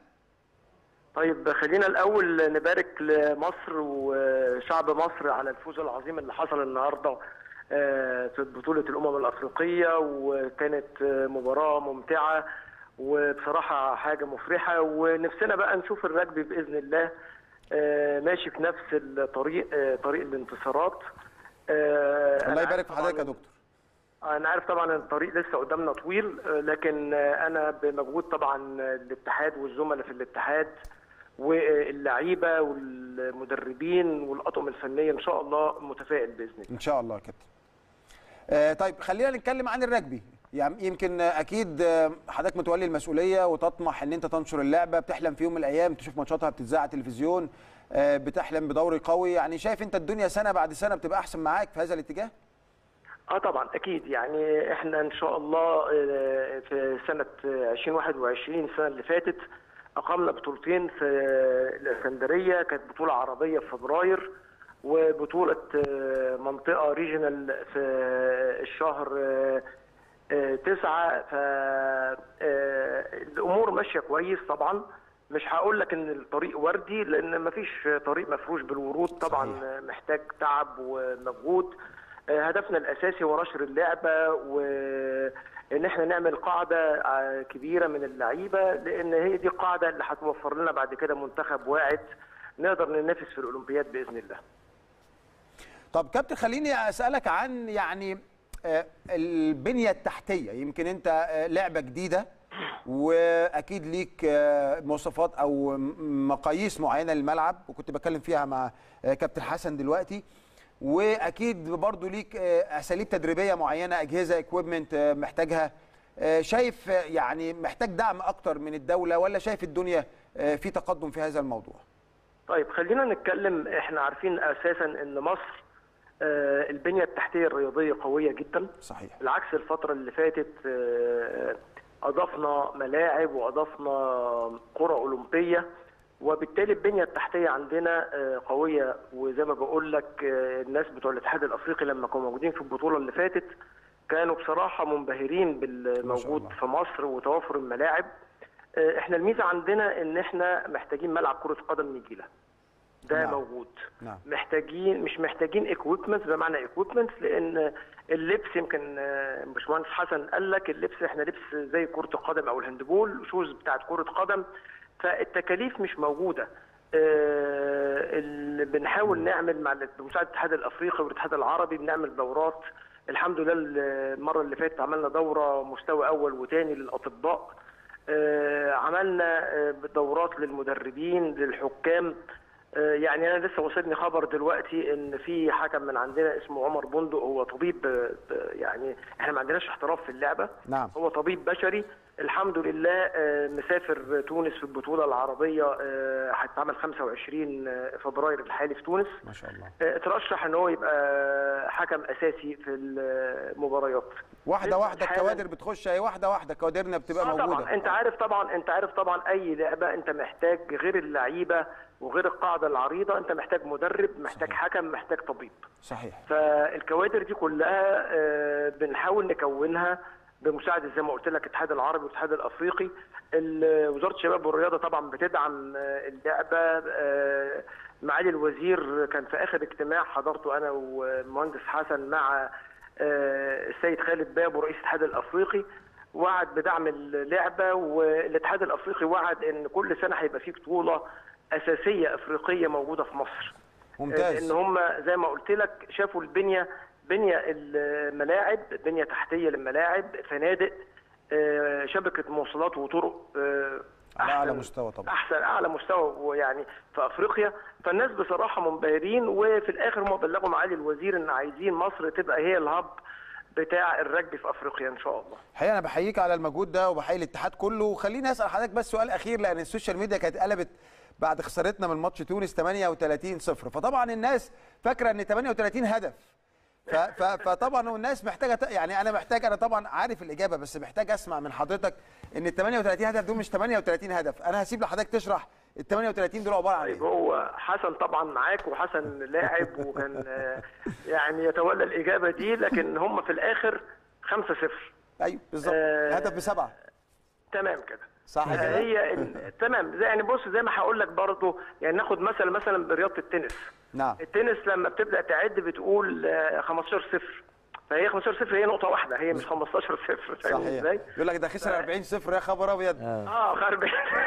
طيب خلينا الاول نبارك لمصر وشعب مصر على الفوز العظيم اللي حصل النهارده آه، في بطوله الامم الافريقيه وكانت آه، مباراه ممتعه وبصراحه حاجه مفرحه ونفسنا بقى نشوف الرجبي باذن الله آه، ماشي في نفس الطريق آه، طريق الانتصارات آه، الله أنا يبارك عارف في حضرتك يا طبعاً دكتور انا عارف طبعا الطريق لسه قدامنا طويل آه، لكن آه، انا بمجهود طبعا الاتحاد والزملاء في الاتحاد واللعيبه والمدربين والاطقم الفنيه ان شاء الله متفائل باذن الله ان شاء الله يا كابتن آه، طيب خلينا نتكلم عن الرجبي يعني يمكن آه، اكيد آه، حضرتك متولي المسؤوليه وتطمح ان انت تنشر اللعبه بتحلم في يوم من الايام تشوف ماتشاتها بتتذاع على التلفزيون آه، بتحلم بدوري قوي يعني شايف انت الدنيا سنه بعد سنه بتبقى احسن معاك في هذا الاتجاه اه طبعا اكيد يعني احنا ان شاء الله آه، في سنه آه، 2021 السنه اللي فاتت اقمنا بطولتين في الاسكندريه كانت بطوله عربيه في فبراير وبطوله آه، منطقه ريجونال في الشهر آه، آه، تسعة فالامور ماشيه كويس طبعا مش هقول لك ان الطريق وردي لان مفيش طريق مفروش بالورود طبعا صحيح. محتاج تعب ومجهود آه، هدفنا الاساسي هو نشر اللعبه وان احنا نعمل قاعده آه، كبيره من اللعيبه لان هي دي القاعده اللي هتوفر لنا بعد كده منتخب واعد نقدر ننافس في الاولمبياد باذن الله طب كابتن خليني اسالك عن يعني آه، البنيه التحتيه يمكن انت آه، لعبه جديده واكيد ليك آه، مواصفات او م- مقاييس معينه للملعب وكنت بتكلم فيها مع آه، كابتن حسن دلوقتي واكيد برضو ليك آه، اساليب تدريبيه معينه اجهزه اكويبمنت محتاجها آه، شايف آه، يعني محتاج دعم اكتر من الدوله ولا شايف الدنيا آه، في تقدم في هذا الموضوع طيب خلينا نتكلم احنا عارفين اساسا ان مصر آه، البنيه التحتيه الرياضيه قويه جدا صحيح بالعكس الفترة اللي فاتت آه، أضفنا ملاعب وأضفنا قرى أولمبية وبالتالي البنية التحتية عندنا آه، قوية وزي ما بقول لك آه، الناس بتوع الاتحاد الأفريقي لما كانوا موجودين في البطولة اللي فاتت كانوا بصراحة منبهرين بالموجود الله. في مصر وتوافر الملاعب آه، احنا الميزه عندنا ان احنا محتاجين ملعب كره قدم نجيله ده نعم. موجود نعم محتاجين مش محتاجين اكويبمنتس بمعنى اكويبمنتس لان اللبس يمكن آه، باشمهندس حسن قال لك اللبس احنا لبس زي كره القدم او الهاندبول شوز بتاعت كره قدم فالتكاليف مش موجوده آه، اللي بنحاول نعمل مع بمساعده الاتحاد الافريقي والاتحاد العربي بنعمل دورات الحمد لله المره اللي فاتت عملنا دوره مستوى اول وثاني للاطباء آه، عملنا آه، دورات للمدربين للحكام آه، يعني انا لسه وصلني خبر دلوقتي ان في حكم من عندنا اسمه عمر بندق هو طبيب آه، آه، يعني احنا ما عندناش احتراف في اللعبه نعم هو طبيب بشري الحمد لله آه، مسافر تونس في البطوله العربيه آه، هتتعمل 25 فبراير الحالي في تونس ما شاء الله آه، اترشح ان هو يبقى حكم اساسي في المباريات واحده لسه واحده حالا- الكوادر بتخش اهي واحده واحده كوادرنا بتبقى آه موجوده طبعا انت عارف طبعا انت عارف طبعا اي لعبه انت محتاج غير اللعيبه وغير القاعده العريضه انت محتاج مدرب محتاج صحيح. حكم محتاج طبيب صحيح فالكوادر دي كلها آه، بنحاول نكونها بمساعده زي ما قلت لك الاتحاد العربي والاتحاد الافريقي ال- وزاره الشباب والرياضه طبعا بتدعم آه، اللعبه آه، معالي الوزير كان في اخر اجتماع حضرته انا والمهندس حسن مع آه، السيد خالد بابو رئيس الاتحاد الافريقي وعد بدعم اللعبه والاتحاد الافريقي وعد ان كل سنه هيبقى في بطوله اساسيه افريقيه موجوده في مصر ممتاز ان هم زي ما قلت لك شافوا البنيه بنيه الملاعب بنيه تحتيه للملاعب فنادق آه، شبكه مواصلات وطرق آه، على اعلى أحسن- مستوى طبعا احسن اعلى مستوى ويعني في افريقيا فالناس بصراحه منبهرين وفي الاخر هم بلغوا معالي الوزير ان عايزين مصر تبقى هي الهب بتاع الرجبي في افريقيا ان شاء الله الحقيقه انا بحييك على المجهود ده وبحيي الاتحاد كله وخليني اسال حضرتك بس سؤال اخير لان السوشيال ميديا كانت قلبت بعد خسارتنا من ماتش تونس 38 0 فطبعا الناس فاكره ان 38 هدف ف- ف- فطبعا الناس محتاجه ت- يعني انا محتاج انا طبعا عارف الاجابه بس محتاج اسمع من حضرتك ان ال 38 هدف دول مش 38 هدف انا هسيب لحضرتك تشرح ال 38 دول عباره عن طيب ايه هو حسن طبعا معاك وحسن لاعب وكان آه، يعني يتولى الاجابه دي لكن هم في الاخر 5 0 ايوه بالظبط آه، هدف بسبعه تمام كده صح آه، كده هي ال- تمام زي يعني بص زي ما هقول لك برضه يعني ناخد مثلا مثلا برياضه التنس نعم التنس لما بتبدا تعد بتقول آه، 15 0 فهي 15 0 هي نقطه واحده هي مش 15 0 فاهم صحيح ازاي؟ يقول لك ده خسر 40 0 يا خبر ابيض اه اه خرب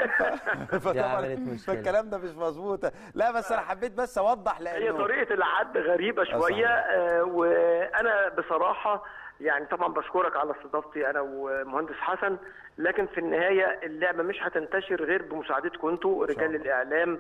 فطبعا عملت مشكلة. فالكلام ده مش مظبوط لا بس انا حبيت بس اوضح هي لانه طريقه العد غريبه صحيح. شويه آه وانا بصراحه يعني طبعا بشكرك على استضافتي انا ومهندس حسن لكن في النهايه اللعبه مش هتنتشر غير بمساعدتكم انتوا رجال الله. الاعلام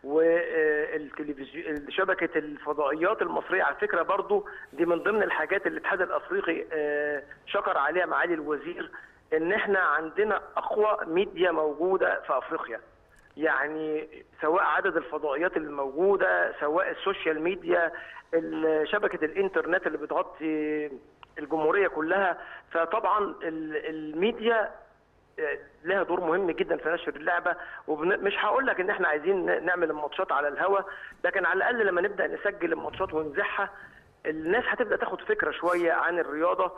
والتلفزيون شبكه الفضائيات المصريه على فكره برضو دي من ضمن الحاجات اللي الاتحاد الافريقي آه، شكر عليها معالي الوزير ان احنا عندنا اقوى ميديا موجوده في افريقيا يعني سواء عدد الفضائيات اللي موجوده سواء السوشيال ميديا ال- شبكه الانترنت اللي بتغطي الجمهوريه كلها فطبعا ال- الميديا آه، لها دور مهم جدا في نشر اللعبه ومش هقول لك ان احنا عايزين ن- نعمل الماتشات على الهوا لكن على الاقل لما نبدا نسجل الماتشات ونذاعها الناس هتبدا تاخد فكره شويه عن الرياضه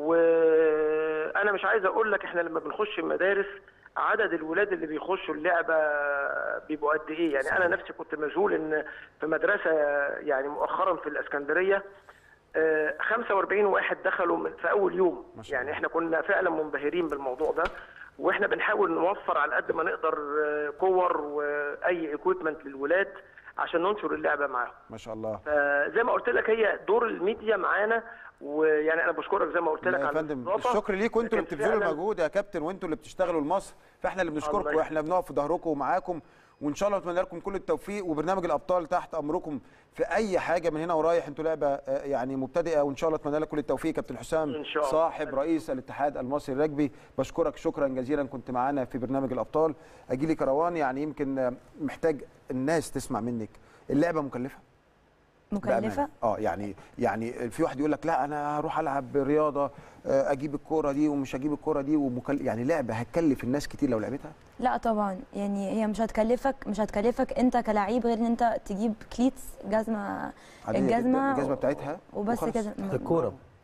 وانا مش عايز اقول لك احنا لما بنخش المدارس عدد الولاد اللي بيخشوا اللعبه بيبقوا قد ايه يعني انا نفسي كنت مذهول ان في مدرسه يعني مؤخرا في الاسكندريه آه، 45 واحد دخلوا من في اول يوم ما شاء يعني الله. احنا كنا فعلا منبهرين بالموضوع ده واحنا بنحاول نوفر على قد ما نقدر آه، كور واي اكويبمنت للولاد عشان ننشر اللعبه معاهم ما شاء الله فزي ما قلت لك هي دور الميديا معانا ويعني انا بشكرك زي ما قلت لك لا يا على فندم الاستضافة. الشكر ليكم انتوا اللي لكن بتبذلوا فعلاً المجهود يا كابتن وانتوا اللي بتشتغلوا لمصر فاحنا اللي بنشكركم الله واحنا بنقف في ظهركم ومعاكم وان شاء الله نتمنى لكم كل التوفيق وبرنامج الابطال تحت امركم في اي حاجه من هنا ورايح انتوا لعبه آه، يعني مبتدئه وان شاء الله اتمنى لكم كل التوفيق كابتن حسام إن شاء الله. صاحب رئيس الاتحاد المصري الرجبي بشكرك شكرا جزيلا كنت معانا في برنامج الابطال اجي لي كروان يعني يمكن آه، محتاج الناس تسمع منك اللعبه مكلفه مكلفه بأمانة. اه يعني يعني في واحد يقول لك لا انا هروح العب رياضه آه، اجيب الكوره دي ومش هجيب الكوره دي ومكل... يعني لعبه هتكلف الناس كتير لو لعبتها لا طبعا يعني هي مش هتكلفك مش هتكلفك انت كلاعب غير ان انت تجيب كليتس جزمه عادية جداً، الجزمه الجزمه بتاعتها وبس وخلاص. كده الكوره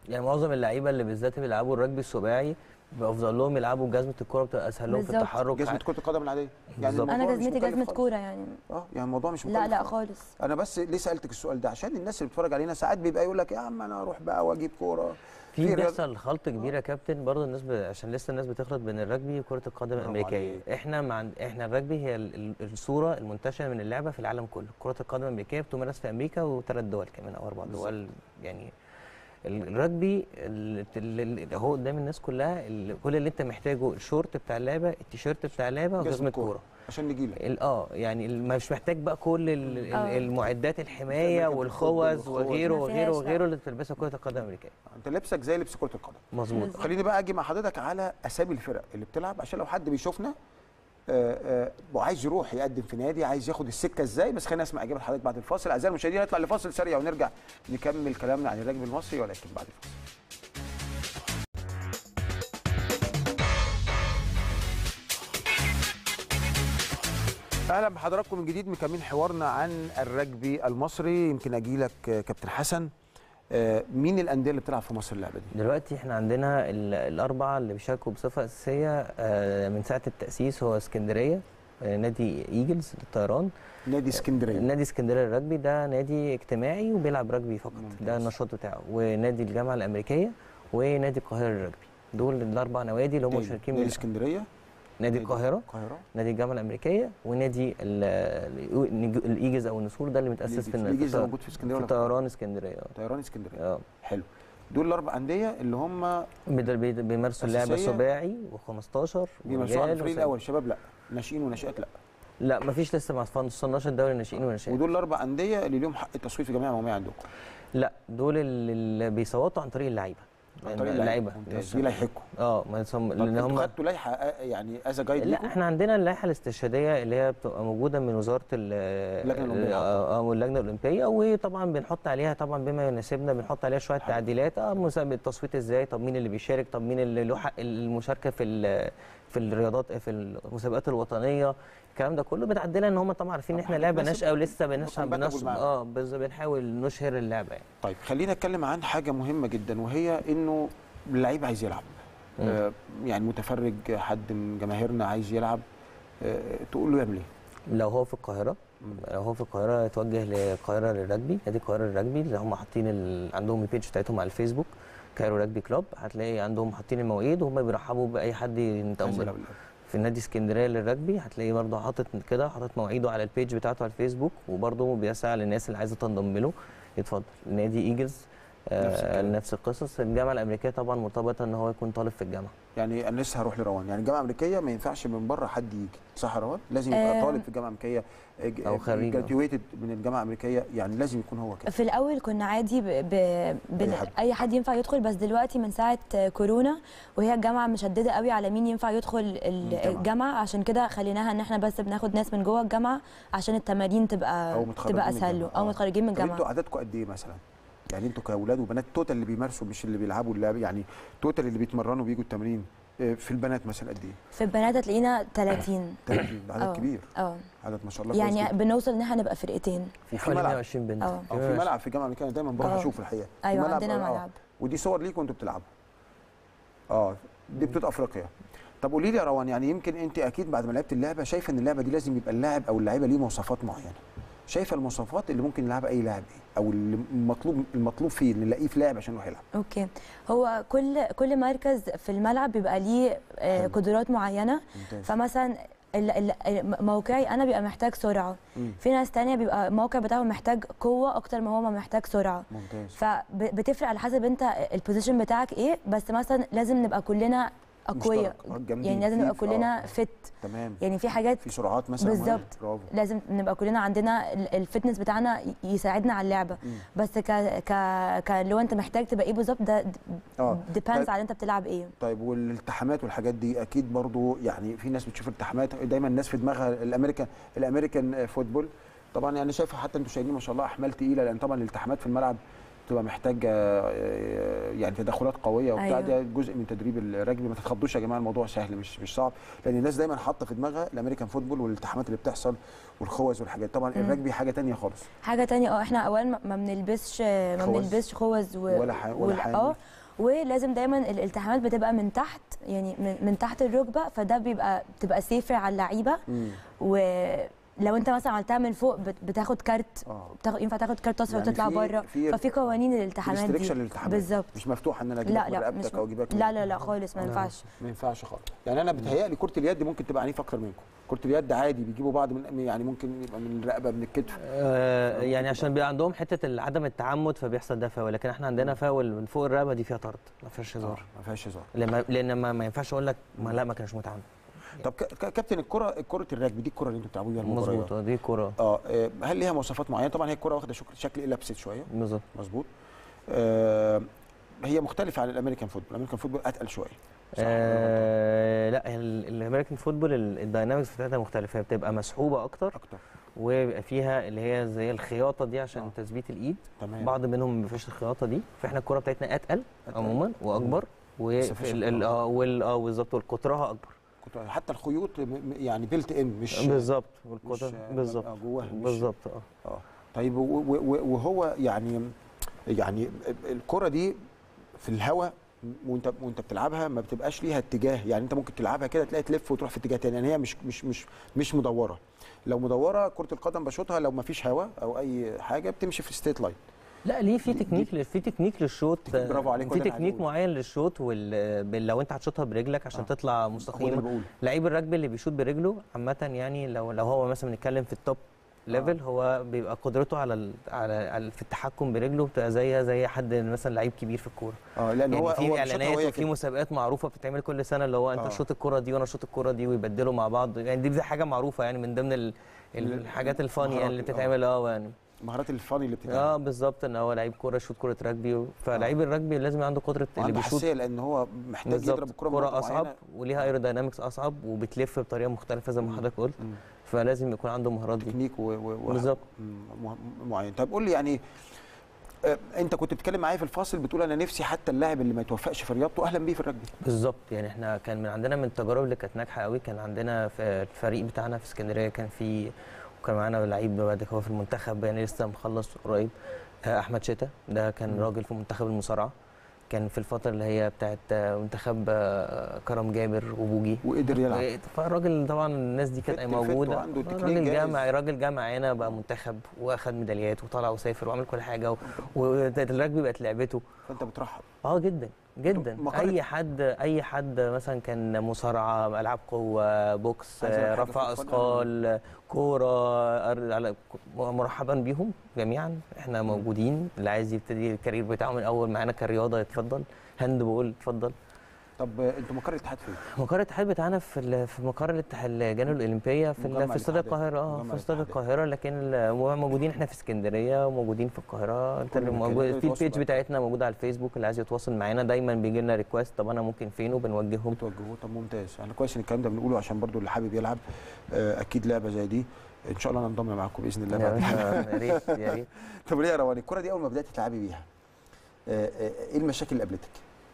يعني معظم اللعيبه اللي بالذات اللي بيلعبوا الرجبي السباعي بيفضل لهم يلعبوا جزمه الكوره بتبقى اسهل لهم في بالظبط. التحرك جزمه كره القدم العاديه بالظبط. انا الموضوع مش جزمتي مكلف جزمه خالص. كوره يعني اه يعني الموضوع مش مكلف لا لا خالص. خالص انا بس ليه سالتك السؤال ده عشان الناس اللي بتتفرج علينا ساعات بيبقى يقول لك يا عم انا اروح بقى واجيب كوره في رياضة- بيحصل خلط كبير يا كابتن برضه الناس ب... عشان لسه الناس بتخلط بين الرجبي وكره القدم برافو الامريكيه عليك. احنا مع احنا الرجبي هي ال- ال- الصوره المنتشره من اللعبه في العالم كله كره القدم الامريكيه بتمارس في امريكا وثلاث دول كمان او اربع دول يعني ال- الرجبي ال- ال- ال- هو قدام الناس كلها ال- كل اللي انت محتاجه الشورت بتاع اللعبه التيشيرت بتاع اللعبه جزمة وجزمه كورة. كوره عشان نجي لك ال- اه يعني ال- مش محتاج بقى كل ال- ال- آه. المعدات الحمايه أمريكا والخوذ بالفوتبول والخوذ. وغيره ما وغيره فيهاش، وغيره لا. اللي بتلبسها كره القدم الامريكيه انت لبسك زي لبس كره القدم مظبوط بالظبط. خليني بقى اجي مع حضرتك على اسامي الفرق اللي بتلعب عشان لو حد بيشوفنا آه، آه، وعايز يروح يقدم في نادي عايز ياخد السكه ازاي بس خلينا نسمع اجابه حضرتك بعد الفاصل اعزائي المشاهدين نطلع لفاصل سريع ونرجع نكمل كلامنا عن الرجل المصري ولكن بعد الفاصل اهلا بحضراتكم من جديد مكملين حوارنا عن الرجبي المصري يمكن اجي لك آه، كابتن حسن آه، مين الانديه اللي بتلعب في مصر اللعبه دي؟ دلوقتي احنا عندنا ال- الاربعه اللي بيشاركوا بصفه اساسيه آه، من ساعه التاسيس هو اسكندريه آه، نادي ايجلز للطيران نادي اسكندريه نادي اسكندريه للرجبي ده نادي اجتماعي وبيلعب رجبي فقط ممتاز. ده النشاط بتاعه ونادي الجامعه الامريكيه ونادي القاهره للرجبي دول الاربع نوادي اللي هم تاني، مشاركين نادي من اسكندريه نادي القاهره القاهره نادي الجامعه الامريكيه ونادي ال- ال- الايجز او النسور ده اللي متاسس في الايجز ده في- موجود في اسكندريه في ولا في القاهرة؟ طيران اسكندريه اه طيران اسكندريه اه حلو دول الاربع انديه اللي هم بيد- بيد- بيمارسوا اللعبه أساسية؟ سباعي و15 بيمارسوها على الفريق الاول شباب لا ناشئين وناشئات لا لا مفيش لسه مع 16 دوري ناشئين وناشئين ودول الاربع انديه اللي ليهم حق التصويت في جميع المواضيع عندكم لا دول اللي اللي بيصوتوا عن طريق اللعيبه عن طريق اللعيبه ممتاز دي لائحتكم اه ما يسم... طب لان انتوا هم خدتوا لائحه آه، يعني از جايد لا ليكم احنا عندنا اللائحه الاستشهاديه اللي هي بتبقى موجوده من وزاره ال اللجنة الأولمبية. اه آه، واللجنه الاولمبيه وطبعا بنحط عليها طبعا بما يناسبنا بنحط عليها شويه تعديلات اه مسابقه التصويت ازاي طب مين اللي بيشارك طب مين اللي له حق المشاركه في ال- في الرياضات في المسابقات الوطنيه الكلام ده كله بتعدلها ان هم طبعا عارفين ان طب احنا حاجة لعبه تناسب ناشئه ولسه بنشرب compatible بنشرب معاهم. اه بس بنحاول نشهر اللعبه يعني طيب خلينا نتكلم عن حاجه مهمه جدا وهي انه اللعيب عايز يلعب مم. آه يعني متفرج حد من جماهيرنا عايز يلعب آه تقول له يعمل ايه لو هو في القاهره لو هو في القاهره يتوجه للقاهره للرجبي نادي القاهره للرجبي اللي هم حاطين ال... عندهم البيج بتاعتهم على الفيسبوك كايرو رجبي كلوب هتلاقي عندهم حاطين المواعيد وهم بيرحبوا باي حد عايز ينتمي يلعب اللعب. في نادي اسكندريه للرجبي هتلاقي برضه حاطط كده حاطط مواعيده على البيج بتاعته على الفيسبوك وبرضه بيسعى للناس اللي عايزه تنضم له يتفضل نادي ايجلز نفس آه الكلام. نفس القصص الجامعه الامريكيه طبعا مرتبطه ان هو يكون طالب في الجامعه يعني انا لسه هروح لروان يعني الجامعه الامريكيه ما ينفعش من بره حد يجي صح يا روان لازم يبقى آه. طالب في الجامعه الامريكيه أو خريج. جراتيويتد من الجامعه الامريكيه يعني لازم يكون هو كده في الاول كنا عادي ب... ب... ب... أي حد. اي حد ينفع يدخل بس دلوقتي من ساعه كورونا وهي الجامعه مشدده قوي على مين ينفع يدخل ال- الجامعة. الجامعه عشان كده خليناها ان احنا بس بناخد ناس من جوه الجامعه عشان التمارين تبقى أو متخرجين تبقى من اسهل له الجامعة. او آه. متخرجين من طب انتوا الجامعه عددكم قد ايه مثلا؟ يعني انتوا كاولاد وبنات توتال اللي بيمارسوا مش اللي بيلعبوا اللعب يعني توتال اللي بيتمرنوا بيجوا التمرين آه، في البنات مثلا قد ايه؟ في البنات هتلاقينا 30 30 ده عدد آه. كبير اه عدد ما شاء الله كويس يعني جدا. بنوصل ان احنا نبقى فرقتين وفي حوالي ملعب 120 بنت اه. اه في ملعب في الجامعه الامريكيه دايما بروح اه. اشوف الحقيقه في ايوه ملعب عندنا اه. ملعب ودي صور ليكوا وانتوا بتلعبوا اه دي بطوله افريقيا طب قولي لي يا روان يعني يمكن انت اكيد بعد ما لعبت اللعبه شايفه ان اللعبه دي لازم يبقى اللاعب او اللعيبه ليه مواصفات معينه شايفه المواصفات اللي ممكن يلعبها اي لاعب ايه او اللي المطلوب المطلوب فيه اللي نلاقيه في لاعب عشان يروح يلعب اوكي هو كل كل مركز في الملعب بيبقى ليه آه، حلو. قدرات معينه ممتاز فمثلا ال- ال- موقعي انا بيبقى محتاج سرعه مم. في ناس تانية بيبقى الموقع بتاعهم محتاج قوه اكتر ما هو ما محتاج سرعه ممتاز فبتفرق على حسب انت البوزيشن بتاعك ايه بس مثلا لازم نبقى كلنا اقوياء مشترك. آه، جامدين. يعني لازم في- نبقى في- كلنا آه. فت تمام يعني في حاجات في سرعات مثلا معينة؟ بالظبط. برافو لازم نبقى كلنا عندنا ال- الفتنس بتاعنا ي- يساعدنا على اللعبه مم. بس ك ك ك لو انت محتاج تبقى ايه بالظبط ده اه ديبيندز طيب. على انت بتلعب ايه طيب والالتحامات والحاجات دي اكيد برضو يعني في ناس بتشوف التحامات دايما الناس في دماغها الامريكان الامريكان فوتبول طبعا يعني شايفه حتى انتوا شايلين ما شاء الله احمال تقيله لان طبعا الالتحامات في الملعب بتبقى محتاجه آه، يعني تدخلات قويه وبتاع أيوة. ده جزء من تدريب الرجبي ما تتخضوش يا جماعه الموضوع سهل مش مش صعب لان الناس دايما حاطه في دماغها الامريكان فوتبول والالتحامات اللي بتحصل والخوذ والحاجات طبعا مم. الرجبي حاجه تانية خالص حاجه تانية اه احنا اولا ما- ما بنلبسش ما خوذ. بنلبسش خوذ و... ولا ح- ولا وال- حامل. اه ولازم دايما الالتحامات بتبقى من تحت يعني من, من تحت الركبه فده بيبقى بتبقى سيفر على اللعيبه مم. ولو انت مثلا عملتها من فوق بت- بتاخد كارت اه بتاخد ينفع تاخد كارت اصفر يعني وتطلع في- بره في ففي قوانين الالتحامات دي ريستريكشن للالتحامات بالظبط مش مفتوحه ان انا اجيبك لا من لا رقبتك مش او اجيبك من- لا لا لا خالص ما لا. ينفعش ما ينفعش خالص يعني انا بتهيألي كره اليد ممكن تبقى عنيفه اكتر منكم كره اليد عادي بيجيبوا بعض من يعني ممكن يبقى من الرقبه من الكتف آه، يعني عشان بيبقى عندهم حته عدم التعمد فبيحصل ده فاول لكن احنا عندنا فاول من فوق الرقبه دي فيها طرد ما فيهاش هزار ما فيهاش هزار لما لان ما, ما ينفعش اقول لك ما لا ما كانش متعمد طب ك- ك- كابتن الكره كره الرجبي دي الكره اللي انتوا بتلعبوا بيها المباريات مظبوط آه، دي كوره اه آه، هل ليها مواصفات معينه طبعا هي الكره واخده شكل شكل الابسط شويه بالظبط مظبوط آه هي مختلفه عن الامريكان فوتبول الامريكان فوتبول اتقل شويه صح ولا أنا غلطان؟ آه لا الامريكان فوتبول الداينامكس بتاعتها مختلفه هي بتبقى مسحوبه اكتر اكتر وبيبقى فيها اللي هي زي الخياطه دي عشان آه. تثبيت الايد تمام بعض منهم ما فيش الخياطه دي فاحنا الكوره بتاعتنا اتقل أتقل. عموما واكبر بس مفيش وال ال- اه وال- اه بالظبط وقطرها اكبر كنت حتى الخيوط م- م- يعني بيلت ان مش بالظبط مش والقطر آه، بالظبط آه، جواها مش- بالظبط اه اه طيب و- و- و- وهو يعني يعني الكره دي في الهواء وانت وانت بتلعبها ما بتبقاش ليها اتجاه يعني انت ممكن تلعبها كده تلاقي تلف وتروح في اتجاه تاني يعني هي مش مش مش مش مدوره لو مدوره كره القدم بشوطها لو ما فيش هواء او اي حاجه بتمشي في ستيت لاين لا ليه في دي- تكنيك لل- في تكنيك للشوط تكنيك، برافو عليك، في وده اللي تكنيك هقوله. معين للشوط وال... بال- لو انت هتشوطها برجلك عشان آه. تطلع هو ده اللي مستقيم بقوله لعيب الرجبي اللي بيشوط برجله عامه يعني لو لو هو مثلا بنتكلم في التوب ليفل هو بيبقى قدرته على ال... على على- في التحكم برجله بتبقى زي زي حد مثلا لعيب كبير في الكوره اه لان يعني هو في هو اعلانات بيشوطها وهي وفي كده. مسابقات معروفه بتتعمل كل سنه اللي هو انت آه. شوط الكره دي وانا شوط الكره دي ويبدلوا مع بعض يعني دي, دي حاجه معروفه يعني من ضمن ال... ال- الحاجات الفاني يعني اللي المهارات، آه. بتتعمل اه يعني مهارات الفاني اللي بتتعمل اه بالظبط ان هو لعيب كوره يشوط كوره رجبي فلعيب الرجبي لازم يبقى عنده قدره اللي عنده بيشوط حساسيه لان هو محتاج يضرب بالظبط الكره كوره بنقطة اصعب معينة. وليها ايروداينامكس اصعب وبتلف بطريقه مختلفه زي ما مم. حضرتك قلت مم. فلازم يكون عنده المهارات دي تكنيك و... و... و... بالظبط. مم، مه- معين طب قول لي يعني آه، انت كنت بتتكلم معايا في الفاصل بتقول انا نفسي حتى اللاعب اللي ما يتوفقش في رياضته اهلا بيه في الرجبي بالظبط يعني احنا كان من عندنا من التجارب اللي كانت ناجحه قوي كان عندنا في الفريق بتاعنا في اسكندريه كان في وكان معانا لعيب بعد كده هو في المنتخب يعني لسه مخلص قريب آه، احمد شتا ده كان مم. راجل في منتخب المصارعه كان في الفتره اللي هي بتاعت آه، منتخب آه، كرم جابر وبوجي وقدر يلعب فالراجل طبعا الناس دي كانت فت- فت موجوده وعنده تكنيك راجل جاهز. جامع راجل جامع هنا بقى منتخب واخد ميداليات وطلع وسافر وعمل كل حاجه و- والرجبي بقت لعبته فانت بترحب اه جدا جدا مقالة- اي حد اي حد مثلا كان مصارعه العاب قوه بوكس عايز أقول آه، حاجة رفع في الفن اثقال كوره أر- على- مرحبا بيهم جميعا احنا موجودين اللي عايز يبتدي الكارير بتاعه من اول معانا كرياضه يتفضل هاند بول اتفضل طب آه، انتوا مقر الاتحاد فين؟ مقر الاتحاد بتاعنا في ال- في مقر الاتحاد اللجان الاولمبيه في ال- مجمع في استاد الاتحادية. القاهره اه مجمع في استاد الاتحادية. القاهره لكن ال- موجودين احنا في اسكندريه وموجودين في القاهره انت كل اللي المكان موجود يقدر في يتواصل البيج معاك. بتاعتنا موجوده على الفيسبوك اللي عايز يتواصل معانا دايما بيجي لنا ريكوست طب انا ممكن فين وبنوجههم بتوجهوه طب ممتاز احنا كويس ان الكلام ده بنقوله عشان برضو اللي حابب يلعب آه، اكيد لعبه زي دي ان شاء الله ننضم معاكم باذن الله يا بعد باشا، يا ريت يا ريت طب ليه يا روان الكره دي اول ما بدات تلعبي بيها آه، آه، ايه المشاكل اللي قابلتك؟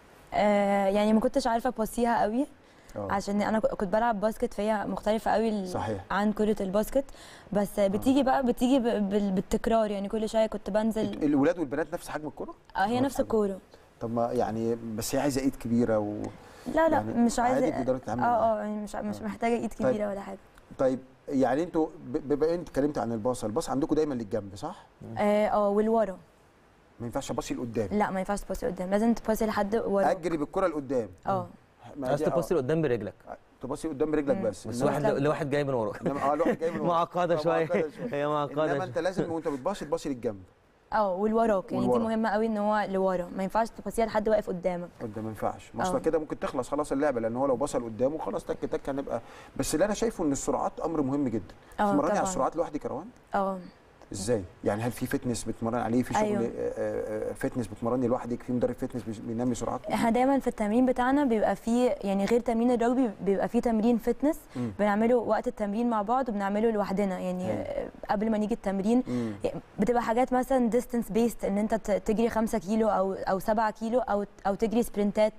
آه يعني ما كنتش عارفه اباصيها قوي اه عشان انا كنت بلعب باسكت فهي مختلفه قوي ال- صحيح عن كره الباسكت بس بتيجي بقى بتيجي ب- بال- بالتكرار يعني كل شويه كنت بنزل الولاد والبنات نفس حجم الكره؟ اه هي نفس نفس حجم. الكوره طب ما يعني بس هي عايزه ايد كبيره و... لا لا يعني مش عايزه عادي تقدري تتعاملي اه معاها. اه يعني مش مش آه. محتاجه ايد طيب. كبيره ولا حاجه طيب يعني انتوا ب- بما انت اتكلمت عن الباص الباص عندكم دايما للجنب صح؟ اه اه والورا ما ينفعش اباصي لقدام لا ما ينفعش تباصي قدام لازم تباصي لحد ورا اجري بالكره لقدام اه ما عايز دي- آه، تبص لقدام برجلك تباصي قدام برجلك مم. بس بس إنما- واحد لا. لواحد جاي من وراك إنما- اه الواحد جاي من ورا. معقده آه، شويه معقدة شوية. هي معقده انما انت لازم وانت بتباصي تباصي للجنب اه والوراك يعني دي والورا. مهمه قوي ان هو لورا ما ينفعش تباصيها لحد واقف قدامك قدام ما ينفعش آه. اصل كده ممكن تخلص خلاص اللعبه لان هو لو بصل قدامه خلاص تك تك هنبقى بس اللي انا شايفه ان السرعات امر مهم جدا اه تتمرني على طبعا السرعات لوحدك يا روان اه ازاي يعني هل في فتنس بتمرن عليه في شغل أيوه. آه، آه، آه، فتنس بتمرني لوحدك في مدرب فتنس بيش- بينمي سرعات احنا دايما في التمرين بتاعنا بيبقى فيه يعني غير تمرين الرجبي بيبقى فيه تمرين فتنس مم. بنعمله وقت التمرين مع بعض وبنعمله لوحدنا يعني حلو. آه، قبل ما نيجي التمرين مم. يعني بتبقى حاجات مثلا ديستنس بيست ان انت ت- تجري 5 كيلو او او 7 كيلو او او تجري سبرنتات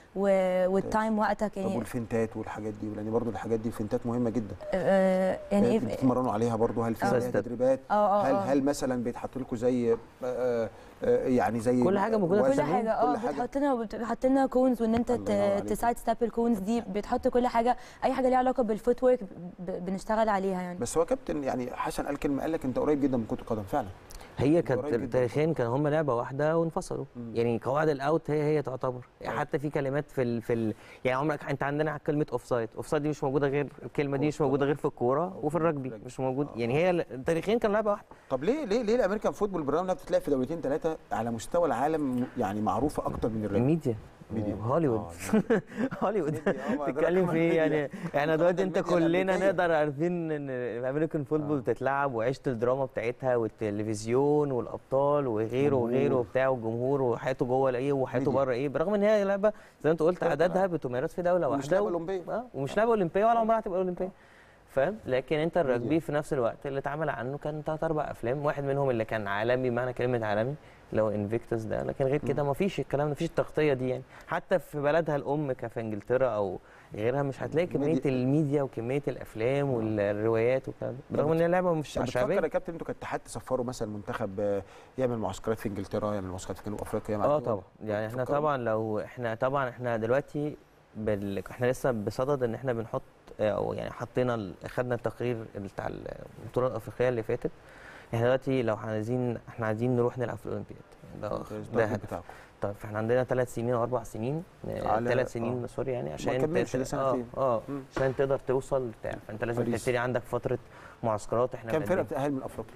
و- والتايم وقتك طب يعني والفنتات والحاجات دي لان برضو الحاجات دي فنتات مهمه جدا آه، يعني يعني ايه بتتمرنوا عليها برضو هل في آه. عليها تدريبات اه اه هل آه. هل مثلا بيتحط لكم زي آه، آه، آه، يعني زي كل حاجة موجودة في وزن؟ كل حاجه اه كل حاجه بتحط لنا بتحط لنا كونز وان انت الله ينور عليك. تسايد ستاب الكونز دي بتحط كل حاجه اي حاجه ليها علاقه بالفوت ورك بنشتغل عليها يعني بس هو كابتن يعني حسن قال كلمه قال لك انت قريب جدا من كره القدم فعلا هي قريب جداً. كانت تاريخيا كان هم لعبه واحده وانفصلوا مم. يعني قواعد الاوت هي هي تعتبر أيوة. حتى في كلمات في ال في ال يعني عمرك انت عندنا كلمه اوف سايد اوف سايد دي مش موجوده غير الكلمه دي مش موجوده غير في الكوره وفي الرجبي مش موجود آه. يعني هي ال- تاريخيا كان لعبه واحده طب ليه ليه ليه الامريكان فوتبول بالرغم انها بتتلعب في دولتين ثلاثه على مستوى العالم يعني معروفه اكتر من الرجبي الميديا ميديا. هوليوود آه، هوليوود ميديا، آه، ما ده تتكلم كمان في ايه ميديا. يعني احنا دلوقتي انت الميديا كلنا الأمريكية. نقدر عارفين ان الامريكان فوتبول بتتلعب وعيشه الدراما بتاعتها والتلفزيون والابطال وغيره جمهور. وغيره وبتاع والجمهور وحياته جوه ايه وحياته ميديا. بره ايه برغم ان هي لعبه زي ما انت قلت كرة عددها بتمارس في دوله ومش واحده لعبة و- أولمبية. اه ومش لعبه اولمبيه ولا عمرها هتبقى اولمبيه فاهم لكن انت الرجبي في نفس الوقت اللي اتعمل عنه كان ثلاث اربع افلام واحد منهم اللي كان عالمي بمعنى كلمه عالمي اللي هو انفيكتس ده لكن غير كده ما فيش الكلام ده ما فيش التغطيه دي يعني حتى في بلدها الام كفي انجلترا او غيرها مش هتلاقي كميه الميديا- الميديا وكميه الافلام والروايات والكلام ده برغم ان هي لعبه مش طب بتفكر شعبيه يا كابتن انتوا كاتحاد تسفروا مثلا منتخب آه، يعمل معسكرات في انجلترا يعمل معسكرات في جنوب افريقيا مع اه الدول؟ طبعا يعني احنا بتفكروا؟ طبعا لو احنا طبعا احنا دلوقتي بال... احنا لسه بصدد ان احنا بنحط او يعني حطينا ال- خدنا التقرير بتاع البطوله الافريقيه اللي فاتت احنا دلوقتي لو عايزين احنا عايزين نروح نلعب في الاولمبياد ده ممتاز، ده ده الهدف هدف. بتاعكم طيب فاحنا عندنا ثلاث سنين او اربع سنين على- ثلاث سنين آه. سوري يعني عشان كملش ت- ده اه سنتين. اه مم. عشان تقدر توصل بتاع فانت لازم باريس. تبتدي عندك فتره معسكرات احنا كام فرقه بنقدم- بتأهل من افريقيا؟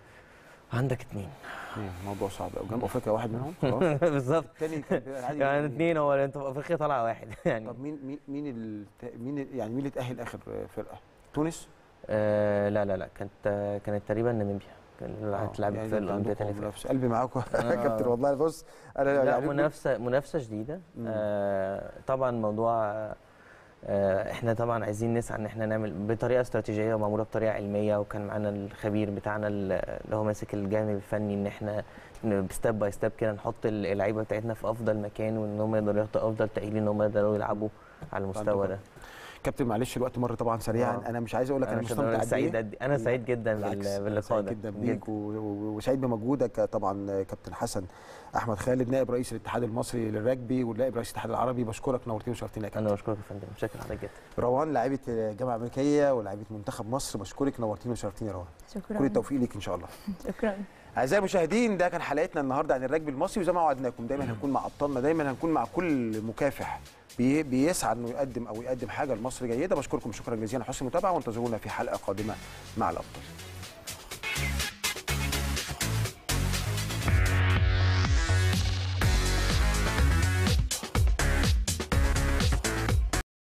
عندك اثنين اثنين موضوع صعب قوي جنوب افريقيا واحد منهم خلاص بالظبط الثاني كان بيبقى عادي يعني جداً. اثنين هو انت في افريقيا طالع واحد يعني طب مين مين مين الت- مين ال- يعني مين اللي اتأهل اخر فرقه؟ تونس؟ آه لا لا لا كانت كانت تقريبا ناميبيا كان اللي آه، هتلعب يعني في انتوا الاولمبياد عندكم اللي فاتت منافسه قلبي معاكم يا آه. كابتن والله بص انا لا يعني منافسه منافسه شديده مم. آه طبعا موضوع آه احنا طبعا عايزين نسعى ان احنا نعمل بطريقه استراتيجيه ومعموله بطريقه علميه وكان معانا الخبير بتاعنا اللي هو ماسك الجانب الفني ان احنا ستيب باي ستيب كده نحط اللعيبه بتاعتنا في افضل مكان وان هم يقدروا ياخدوا افضل تاهيل ان هم يقدروا يلعبوا على المستوى ده كابتن معلش الوقت مر طبعا سريعا آه. انا مش عايز اقول لك انا مش مستمتع هقدر- قد سعيد ايه قد- انا سعيد جدا بالعكس، بال- أنا باللقاء سعيد ده جدا بيك و- و- وسعيد بمجهودك طبعا كابتن حسن احمد خالد نائب رئيس الاتحاد المصري للرجبي ونائب رئيس الاتحاد العربي بشكرك نورتني وشرفتني يا كابتن انا بشكرك يا فندم شكرا حضرتك جدا روان لاعيبه الجامعه الامريكيه ولاعيبه منتخب مصر بشكرك نورتيني وشرفتيني يا روان شكرا كل التوفيق ليك ان شاء الله شكرا اعزائي المشاهدين ده كان حلقتنا النهارده عن الرجبي المصري وزي ما وعدناكم دايما هنكون مع ابطالنا دايما هنكون مع كل مكافح بي- بيسعى انه يقدم او يقدم حاجه لمصر جيده بشكركم شكرا جزيلا على حسن المتابعه وانتظرونا في حلقه قادمه مع الابطال